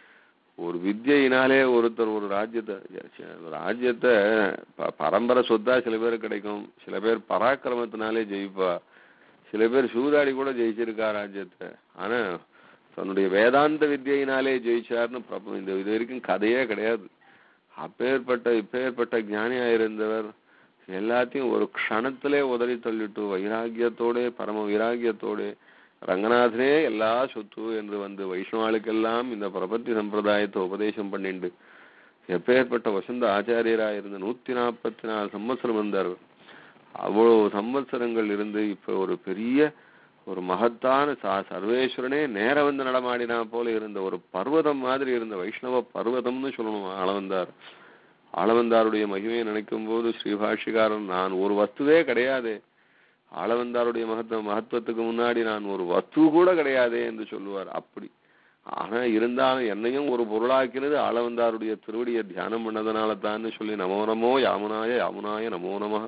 ஒரு வித்யினாலே ஒருத்தர் ஒரு ராஜ்யத்தை ராஜ்யத்தை ப- பரம்பரை சொத்தா சில பேர் கிடைக்கும் சில பேர் பராக்கிரமத்தினாலே ஜெயிப்பா சில பேர் சூதாடி கூட ஜெயிச்சிருக்கா ராஜ்யத்தை ஆனா தன்னுடைய வேதாந்த வித்யினாலே ஜெயிச்சார்னு பிரப- இந்த இது வரைக்கும் கதையே கிடையாது அப்பேற்பட்ட இப்பேற்பட்ட ஞானியா இருந்தவர் எல்லாத்தையும் ஒரு க்ஷணத்திலே உதறி தள்ளிட்டு வைராகியத்தோட பரம வைராகியத்தோட ரங்கநாதனே எல்லா சொத்து என்று வந்து வைஷ்ணவாளுக்கெல்லாம் இந்த பிரபத்தி சம்பிரதாயத்தை உபதேசம் பண்ணிண்டு எப்பேற்பட்ட வசந்த ஆச்சாரியரா இருந்த நூத்தி நாற்பத்தி நாலு சம்வத்சரம் இருந்தார் அவ்வளவு சம்வத்சரங்கள் இருந்து இப்ப ஒரு பெரிய ஒரு மகத்தான சா- சர்வேஸ்வரனே நேர வந்து நடமாடினா போல இருந்த ஒரு பர்வதம் மாதிரி இருந்த வைஷ்ணவ பர்வதம்னு சொல்லணும் ஆளவந்தார் ஆளவந்தாருடைய மகிமையை நினைக்கும் போது ஸ்ரீபாஷிகாரன் நான் ஒரு வஸ்துவே கிடையாது ஆளவந்தாருடைய மகத்துவ மகத்துவத்துக்கு முன்னாடி நான் ஒரு வஸ்து கூட கிடையாதே என்று சொல்லுவார் அப்படி ஆனா இருந்தாலும் என்னையும் ஒரு பொருளாக்கினது ஆளவந்தாருடைய திருவடியை தியானம் பண்ணதுனால தான் சொல்லி நமோ நமோ யாமுனாய யாமுனாய நமோ நம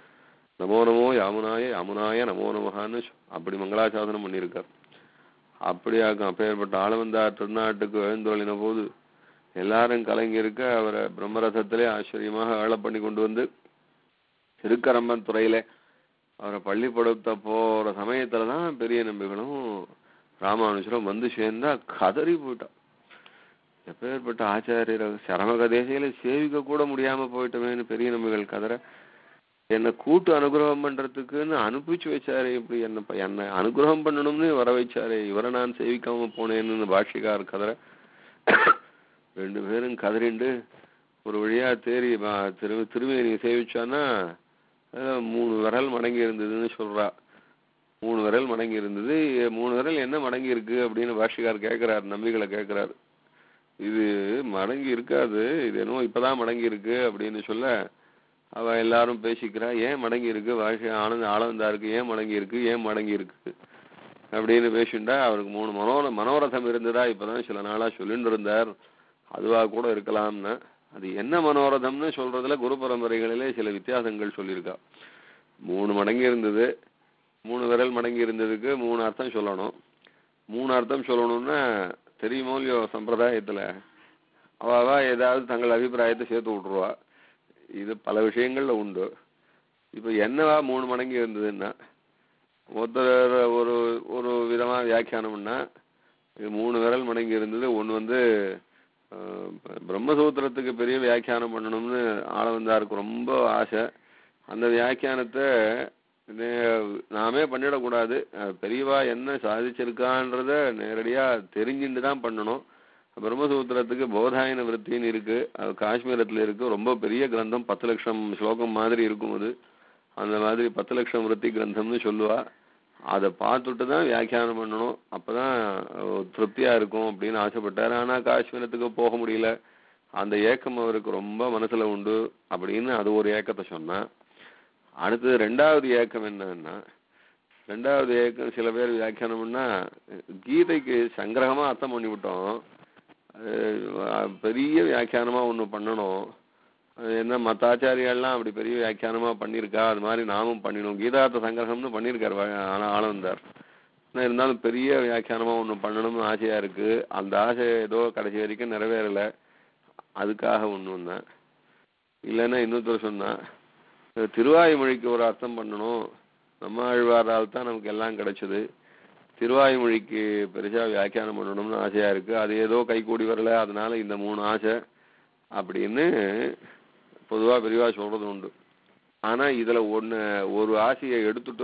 நமோ நமோ யாமுனாய யாமுனாய நமோ நமகான்னு சொ- அப்படி மங்களாசாசனம் பண்ணியிருக்கார் அப்படியாக்கும் அப்பேற்பட்ட ஆளவந்தார் திருநாட்டுக்கு எழுந்தொழின போது எல்லாரும் கலங்கி இருக்க அவரை பிரம்மரதத்திலே ஆச்சரியமாக வேலை பண்ணி கொண்டு வந்து திருக்கரம்பன் துறையிலே அவரை பள்ளிப்படுத்த போற சமயத்துல தான் பெரிய நம்பிகளும் ராமானுஜரும் வந்து சேர்ந்தா கதறி போயிட்டா எப்பேற்பட்ட ஆச்சாரியர் சரமக தேசையில சேவிக்க கூட முடியாம போயிட்டோமேன்னு பெரிய நம்பிகள் கதற என்னை கூட்டு அனுகிரகம் பண்றதுக்குன்னு அனுப்பிச்சு வச்சாரே இப்படி என்ன ப- என்னை அனுகிரகம் பண்ணணும்னு வர வச்சாரே இவரை நான் சேவிக்காம போனேன்னு பாஷிகார் கதற ரெண்டு பேரும் கதறிண்டு ஒரு வழியா தேறி வா- திரு திருமேனி சேவிச்சான்னா அதுல மூணு விரல் மடங்கி இருந்ததுன்னு சொல்றா மூணு விரல் மடங்கி இருந்தது மூணு விரல் என்ன மடங்கி இருக்கு அப்படின்னு பாஷிகார் கேட்கிறார் நம்பிகளை கேட்கிறார் இது மடங்கி இருக்காது இது என்னமோ இப்பதான் மடங்கி இருக்கு அப்படின்னு சொல்ல அவ எல்லாரும் பேசிக்கிறா ஏன் மடங்கி இருக்கு வாஷி ஆனந்த ஆனந்தா இருக்கு ஏன் மடங்கி இருக்கு ஏன் மடங்கி இருக்கு அப்படின்னு பேசிண்டா அவருக்கு மூணு மனோர மனோரதம் இருந்ததா இப்பதான் சில நாளா சொல்லிட்டு இருந்தார் அதுவா கூட இருக்கலாம்னா அது என்ன மனோரதம்னு சொல்றதுல குரு பரம்பரைகளிலே சில வித்தியாசங்கள் சொல்லியிருக்கா மூணு மடங்கி இருந்தது மூணு விரல் மடங்கி இருந்ததுக்கு மூணு அர்த்தம் சொல்லணும் மூணு அர்த்தம் சொல்லணும்னா தெரியுமோ இல்லையோ சம்பிரதாயத்துல அவ அவ ஏதாவது தங்கள் அபிப்பிராயத்தை சேர்த்து விட்டுருவா இது பல விஷயங்கள்ல உண்டு இப்ப என்னவா மூணு மடங்கி இருந்ததுன்னா ஒருத்தர் ஒரு ஒரு விதமா வியாக்கியானம்னா இது மூணு விரல் மடங்கி இருந்தது ஒண்ணு வந்து அஹ், பிரம்மசூத்திரத்துக்கு பெரிய வியாக்கியானம் பண்ணணும்னு ஆளவந்தாருக்கு ரொம்ப ஆசை அந்த வியாக்கியானத்தை நே- நாமே பண்ணிடக்கூடாது அஹ், பெரியவா என்ன சாதிச்சிருக்கான்றத நேரடியா தெரிஞ்சுட்டு தான் பண்ணணும் பிரம்மசூத்திரத்துக்கு போதாயன விருத்தின்னு இருக்கு அது காஷ்மீரத்துல இருக்கு ரொம்ப பெரிய கிரந்தம் பத்து லட்சம் ஸ்லோகம் மாதிரி இருக்கும் அது அந்த மாதிரி பத்து லட்சம் விருத்தி கிரந்தம்னு சொல்லுவா அதை பார்த்துட்டு தான் வியாக்கியானம் பண்ணணும் அப்பதான் அஹ், திருப்தியா இருக்கும் அப்படின்னு ஆசைப்பட்டாரு ஆனா காஷ்மீரத்துக்கு போக முடியல அந்த ஏக்கம் அவருக்கு ரொம்ப மனசுல உண்டு அப்படின்னு அது ஒரு ஏக்கத்தை சொன்னேன் அடுத்தது ரெண்டாவது ஏக்கம் என்னன்னா ரெண்டாவது ஏக்கம் சில பேர் வியாக்கியானம் பண்ணா கீதைக்கு சங்கிரகமா அர்த்தம் பண்ணிவிட்டோம் அது பெரிய வியாக்கியானமா ஒண்ணு பண்ணணும் அது என்ன மத்த ஆச்சாரியாலாம் அப்படி பெரிய வியாக்கியானமா பண்ணியிருக்கா அது மாதிரி நாமும் பண்ணினோம் கீதார்த்த சங்கிரகம்னு பண்ணியிருக்காரு வ- ஆனா ஆனந்தார் ஆனா இருந்தாலும் பெரிய வியாக்கியானமா ஒண்ணு பண்ணணும்னு ஆசையா இருக்கு அந்த ஆசை ஏதோ கடைசி வரைக்கும் நிறைவேறல அதுக்காக ஒண்ணு வந்தேன் இல்லைன்னா இன்னொருத்தர் சொன்னா அஹ் திருவாய்மொழிக்கு ஒரு அர்த்தம் பண்ணணும் நம்ம ஆழ்வாரால் தான் நமக்கு எல்லாம் கிடைச்சது திருவாய்மொழிக்கு பெருசா வியாக்கியானம் பண்ணணும்னு ஆசையா இருக்கு அது ஏதோ கைகூடி வரல அதனால இந்த மூணு ஆசை அப்படின்னு பொதுவா பெரியவா சொல்றது உண்டு ஆனா இதுல ஒண்ணு ஒரு ஆசையை எடுத்துட்டு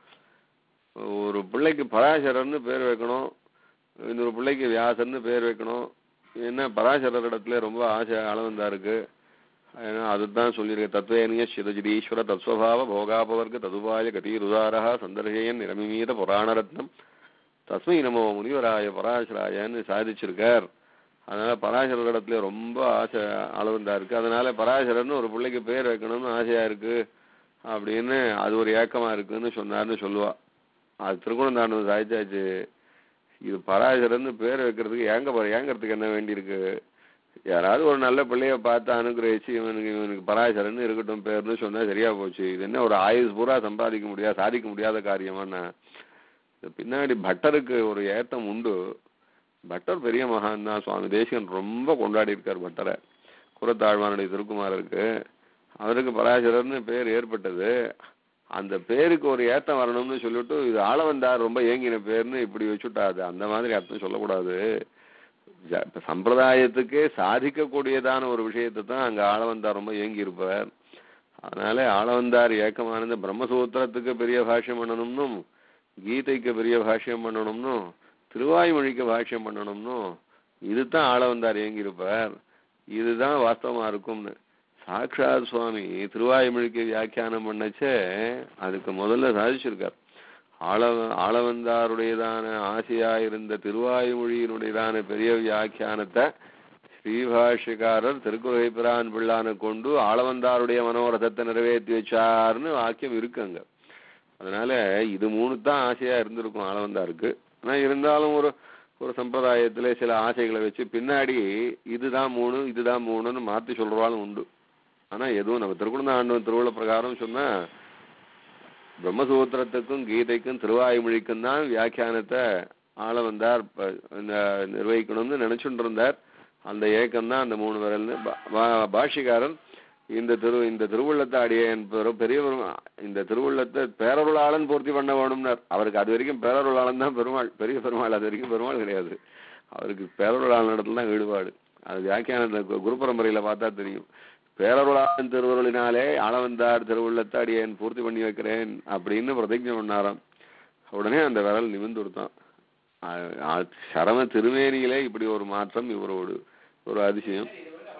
ஒரு பிள்ளைக்கு பராசரர்னு பேர் வைக்கணும் இன்னொரு பிள்ளைக்கு வியாசர்னு பேர் வைக்கணும் என்ன பராசரர் இடத்துல ரொம்ப ஆசை அளவந்தா இருக்கு ஏன்னா அதுதான் சொல்லியிருக்கு தத்வேனிய சிதஜிதீஸ்வர தத்ஸ்வபாவ போகாபவர்க்க ததுபாய கதீருதாரா சந்தர்ஷயன் நிரமிமீத புராணரத்னம் தஸ்மை நமோ முனிவராய பராசராயன்னு சாதிச்சிருக்கார் அதனால பராசரர் இடத்துல ரொம்ப ஆசை அளவந்தா இருக்கு அதனால பராசரர்னு ஒரு பிள்ளைக்கு பேர் வைக்கணும்னு ஆசையா இருக்கு அப்படின்னு அது ஒரு ஏக்கமா இருக்குன்னு சொன்னார்னு சொல்லுவா அது திருக்குணந்தாண்டவம் சாதிச்சாச்சு இது பராசரர்னு பேர் வைக்கிறதுக்கு ஏங்க போற ஏங்கறதுக்கு என்ன வேண்டியிருக்கு யாராவது ஒரு நல்ல பிள்ளைய பார்த்து அனுகிரகிச்சு இவனுக்கு இவனுக்கு பராசரன்னு இருக்கட்டும் பேர்னு சொன்னா சரியா போச்சு இது என்ன ஒரு ஆயுஸ் பூரா சம்பாதிக்க முடியாது சாதிக்க முடியாத காரியமாண்ணா இது பின்னாடி பட்டருக்கு ஒரு ஏத்தம் உண்டு பட்டர் பெரிய மகான் தான் சுவாமி தேசிகன் ரொம்ப கொண்டாடி இருக்கார் பட்டரை குரத்தாழ்வானுடைய திருக்குமாரருக்கு அவருக்கு பராசரர்னு பேர் ஏற்பட்டது அந்த பேருக்கு ஒரு ஏத்தம் வரணும்னு சொல்லிட்டு இது ஆளவந்தார் ரொம்ப ஏங்கின பேர்னு இப்படி வச்சுட்டாது அந்த மாதிரி அர்த்தம் சொல்லக்கூடாது ஜ- இப்ப சம்பிரதாயத்துக்கே சாதிக்கக்கூடியதான ஒரு விஷயத்தை தான் அங்க ஆளவந்தார் ரொம்ப ஏங்கி இருப்பார் அதனால ஆளவந்தார் ஏக்கமானது பிரம்மசூத்திரத்துக்கு பெரிய பாஷ்யம் பண்ணணும்னும் கீதைக்கு பெரிய பாஷ்யம் பண்ணணும்னும் திருவாய்மொழிக்கு பாஷ்யம் பண்ணணும்னும் இதுதான் ஆளவந்தார் ஏங்கி இருப்பார் இதுதான் வாஸ்தவமா இருக்கும்னு சாக்ஷாத் சுவாமி திருவாய்மொழிக்கு வியாக்கியானம் பண்ணச்சே அதுக்கு முதல்ல சாதிச்சிருக்கார் ஆளவ ஆளவந்தாருடையதான ஆசையா இருந்த திருவாய்மொழியினுடையதான பெரிய வியாக்கியானத்தை ஸ்ரீபாஷ்யக்காரர் திருக்குறளை பிரான் பிள்ளான கொண்டு ஆளவந்தாருடைய மனோரதத்தை நிறைவேற்றி வச்சார்னு வாக்கியம் இருக்கு அங்க அதனால இது மூணு தான் ஆசையா இருந்திருக்கும் ஆளவந்தாருக்கு ஆனா இருந்தாலும் ஒரு ஒரு சம்பிரதாயத்துல சில ஆசைகளை வச்சு பின்னாடி இதுதான் மூணு இதுதான் மூணுன்னு மாத்தி சொல்றாலும் உண்டு ஆனா எதுவும் நம்ம திருக்குணந்தாண்டவன் திருவிழா பிரகாரம் சொன்னா பிரம்மசூத்திரத்துக்கும் கீதைக்கும் திருவாய்மொழிக்கும் தான் வியாக்கியானத்தை ஆள வந்தார் ப- இந்த நிர்வகிக்கணும்னு நினைச்சுட்டு இருந்தார் அந்த ஏக்கம் தான் அந்த மூணு விரல்னு பா- பா- பாஷ்யக்காரன் இந்த திரு இந்த திருவுள்ளத்தை அடியேன் பெரு- பெரிய பெருமா இந்த திருவுள்ளத்தை பேரருளாளன் பூர்த்தி பண்ண வேணும்னார் அவருக்கு அது வரைக்கும் பேரருளாளன் தான் பெருமாள் பெரிய பெருமாள் அது வரைக்கும் பெருமாள் கிடையாது அவருக்கு பேரருளாளன் இடத்துல தான் ஈடுபாடு அது வியாக்கியானத்தை கு- குரு பரம்பரையில பார்த்தா தெரியும் பேரருளாளன் திருவருளினாலே ஆளவந்தார் திருவுள்ளத்தை அடியேன் பூர்த்தி பண்ணி வைக்கிறேன் அப்படின்னு பிரதிஜை பண்ணாராம் உடனே அந்த விரல் நிமிர்ந்து கொடுத்தான் அ- அ- சரம திருமேனியிலே இப்படி ஒரு மாற்றம் இவரோடு ஒரு அதிசயம்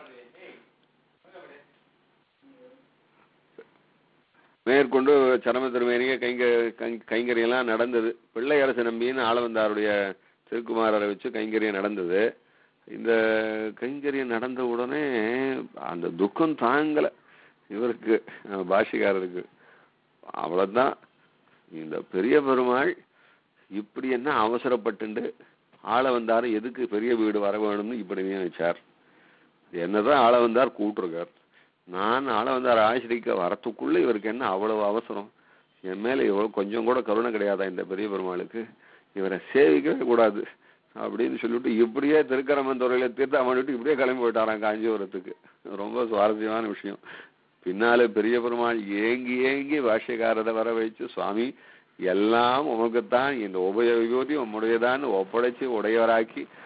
மேற்கொண்டு சரம திருமேனிய கைங்க கை- கைங்கரியெல்லாம் நடந்தது பிள்ளையரசு நம்பின்னு ஆளவந்தாருடைய திருக்குமாரரை வச்சு கைங்கரியம் நடந்தது இந்த கைங்கரியம் நடந்த உடனே அந்த துக்கம் தாங்கல இவருக்கு அஹ், பாஷிகாரருக்கு அவ்வளவுதான் இந்த பெரிய பெருமாள் இப்படி என்ன அவசரப்பட்டுண்டு ஆள வந்தாரு எதுக்கு பெரிய வீடு வர வேணும்னு இப்படி நியமிச்சார் என்னதான் ஆள வந்தார் கூட்டிருக்கார் நான் ஆள வந்தார் ஆசிரிக்க வரத்துக்குள்ள இவருக்கு என்ன அவ்வளவு அவசரம் என் மேல இவ்வளவு கொஞ்சம் கூட கருணை கிடையாதா இந்த பெரிய பெருமாளுக்கு இவரை சேவிக்கவே கூடாது அப்படின்னு சொல்லிட்டு இப்படியே திருக்கரமன் துறையில தீர்த்தம் பண்ணிட்டு இப்படியே கிளம்பி போயிட்டாராம் காஞ்சிபுரத்துக்கு ரொம்ப சுவாரஸ்யமான விஷயம் பின்னாலே பெரிய பெருமாள் ஏங்கி ஏங்கி பாஷ்யக்காரரை வர வச்சு சுவாமி எல்லாம் உமக்குத்தான் இந்த உபய விபூதி உம்முடையதான் ஒப்படைச்சு உடையவராக்கி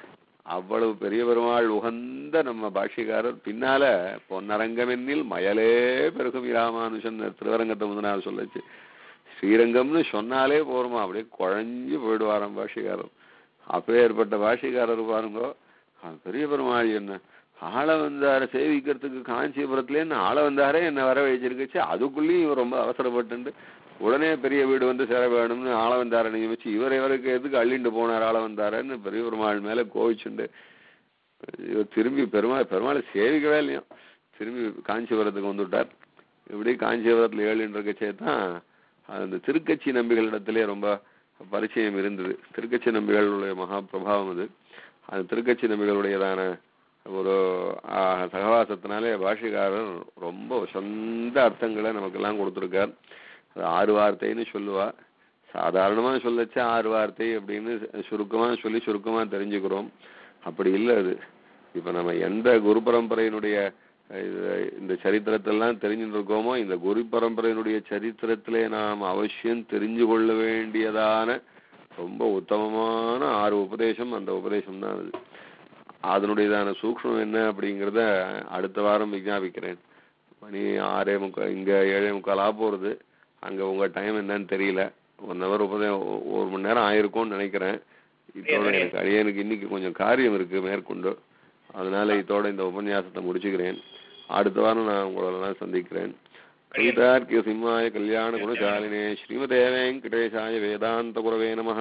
அவ்வளவு பெரிய பெருமாள் உகந்த நம்ம பாஷ்யக்காரர் பின்னால பொன்னரங்கமென்னில் மயலே பெருகும் ராமானுஷன் திருவரங்கத்தை முதனால் சொல்லச்சு ஸ்ரீரங்கம்னு சொன்னாலே போருமா அப்படியே குழஞ்சு போயிடுவாராம் பாஷிகாரர் அப்பேற்பட்ட பாஷிகாரர் பாருங்க அது பெரிய பெருமாள் என்ன ஆள வந்தார சேவிக்கிறதுக்கு காஞ்சிபுரத்துலேருந்து ஆள வந்தாரே என்ன வர வச்சிருக்குச்சு அதுக்குள்ளேயும் இவர் ரொம்ப அவசரப்பட்டு உடனே பெரிய வீடு வந்து சேர வேணும்னு ஆள வந்தார நியமிச்சு இவர் இவருக்கு எதுக்கு அள்ளிண்டு போனார் ஆள வந்தாரன்னு பெரிய பெருமாள் மேல கோவிச்சுண்டு இவர் திரும்பி பெருமாள் பெருமாளை சேவிக்கவே இல்லையா திரும்பி காஞ்சிபுரத்துக்கு வந்துவிட்டார் இப்படி காஞ்சிபுரத்தில் ஏழுன்றக்கச்சே தான் அந்த திருக்கட்சி நம்பிகளிடத்திலே ரொம்ப பரிச்சயம் இருந்தது திருக்கட்சி நம்பிகளுடைய மகா பிரபாவம் அது அந்த திருக்கட்சி நம்பிகளுடையதான ஒரு ஆஹ், சகவாசத்தினாலே பாஷிகாரர் ரொம்ப சொந்த அர்த்தங்களை நமக்கெல்லாம் கொடுத்துருக்கார் அது ஆறு வார்த்தைன்னு சொல்லுவா சாதாரணமா சொல்லச்ச ஆறு வார்த்தை அப்படின்னு சுருக்கமா சொல்லி சுருக்கமா தெரிஞ்சுக்கிறோம் அப்படி இல்லை அது இப்ப நம்ம எந்த குரு பரம்பரையினுடைய அஹ், இது- இந்த சரித்திரத்தெல்லாம் தெரிஞ்சுட்டு இருக்கோமோ இந்த குரு பரம்பரையினுடைய சரித்திரத்திலே நாம் அவசியம் தெரிஞ்சு கொள்ள வேண்டியதான ரொம்ப உத்தமமான ஆறு உபதேசம் அந்த உபதேசம் தான் அது அதனுடையதான சூக்ஷ்மம் என்ன அப்படிங்கிறத அடுத்த வாரம் விஞ்ஞாபிக்கிறேன் மணி ஆறே முக்கால் இங்க ஏழே முக்கால் ஆக போறது அங்க உங்க டைம் என்னன்னு தெரியல ஒன் ஹவர் உபதே ஒரு மணி நேரம் ஆயிருக்கும்னு நினைக்கிறேன் இதோட எனக்கு அடியனுக்கு இன்னைக்கு கொஞ்சம் காரியம் இருக்கு மேற்கொண்டு அதனால இதோட இந்த உபன்யாசத்தை முடிச்சுக்கிறேன் அடுத்த வாரம் நான் உங்களெல்லாம் சந்திக்கிறேன் கவிதார்க்கிய சிம்மாய கல்யாண குணசாலினே ஸ்ரீமதே வெங்கடேசாய வேதாந்த குரவே நம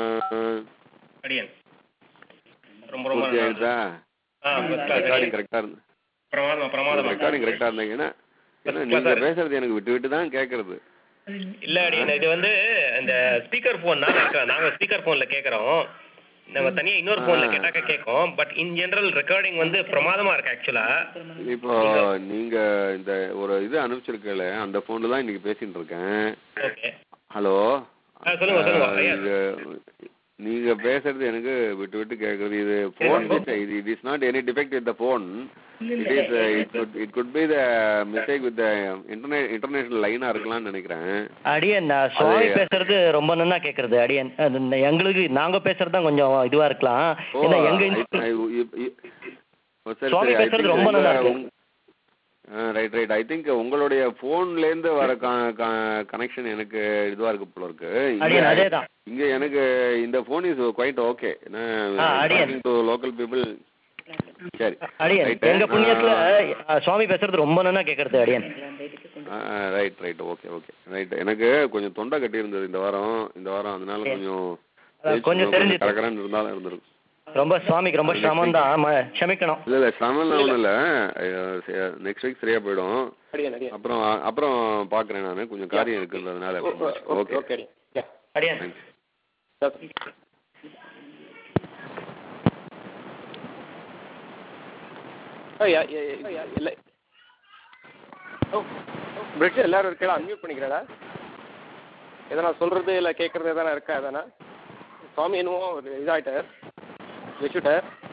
அடியன் ரொம்ப ரொம்ப பூர்த்தி நல்லா ஆயிடுதா ஆ first class ரெக்கார்டிங் அடியன். கரெக்டா இருந்து பிரமாதமா பிரமாதமா ரெக்கார்டிங் கரெக்டா இருந்தாங்கன்னா ஏன்னா First நீங்க class ஆ பேசுறது எனக்கு விட்டு விட்டு தான் கேக்குறது இல்ல அடியன் இது வந்து இந்த ஸ்பீக்கர் போன் நாங்க ஸ்பீக்கர் போன்ல கேக்குறோம் நம்ம தனியா இன்னொரு போன்ல ஆ. கேட்டாக்க கேட்கும் பட் இன் ஜெனரல் ரெக்கார்டிங் வந்து பிரமாதமா இருக்கு ஆக்சுவலா இப்போ நீங்க இந்த ஒரு இது அனுப்பிச்சிருக்கல அந்த போன்ல தான் இன்னைக்கு பேசிட்டு இருக்கேன் ஓகே ஹலோ ஆ, சொல்லுங்க, சொல்லுங்க. ஐயா. நீங்க நீங்க பேசுறது எனக்கு விட்டு விட்டு கேக்குறது இது போன் இது it is not any defect with the phone it is it good it good be the mistake with internet international லைனா இருக்கலாம்னு நினைக்கிறேன் அடியன் நான் சுவாமி அது- பேசுறது ரொம்ப நல்லா கேக்குறது அடியன் அது இந்த எங்களுக்கு நாங்க பேசுறது தான் கொஞ்சம் இதுவா இருக்கலாம் ஏன்னா எங்க இன்ஸ்டியூட் சுவாமி பேசுறது ரொம்ப நல்லா இருக்கு. ரைட் ரைட் ஐ திங்க் உங்களுடைய போன்ல இருந்து வர கனெக்ஷன் எனக்கு இதுவா இருக்கு போல இருக்கு அடியன் இங்க- அதேதான் இங்க எனக்கு இந்த போன் இஸ் குவைட் ஓகே ஆ, அடியன். டு லோக்கல் பீப்புள் சரி அடியன் Right. எங்க புண்ணியத்துல ஆ, ஆ, சுவாமி பேசுறது ரொம்ப நல்லா கேக்குறது அடியன் right right okay okay right எனக்கு கொஞ்சம் தொண்டை கட்டி இருந்தது இந்த வாரம் இந்த வாரம் அதனால கொஞ்சம் அதான் கொஞ்சம் தெரிஞ்சுது. கரகரன்னு இருந்தாலும் இருந்திருக்கும் ரொம்ப சுவாமிக்கு ரொம்ப சிரமம் தான் க்ஷமிக்கணும் இல்ல இல்ல சிரமம்லாம் ஒண்ணும் இல்ல நெக்ஸ்ட் வீக் சரியா போயிடும் அடியன் அடியன் அப்புறம் அப்புறம் பாக்குறேன் நானு கொஞ்சம் காரியம் இருக்குன்றதுனால ஓகே ஓகே ஓகே அடியன் யா அடியன் தேங்க்ஸ் இல்லை ஓ பிரிட்ஜ் எல்லாரும் இருக்கா அன்மியூட் பண்ணிக்கிறேடா எதனா சொல்றது இல்லை கேட்கறது எதனா இருக்கா எதனா சுவாமி என்னமோ ஒரு இதாயிட்டார் வச்சுட்டார்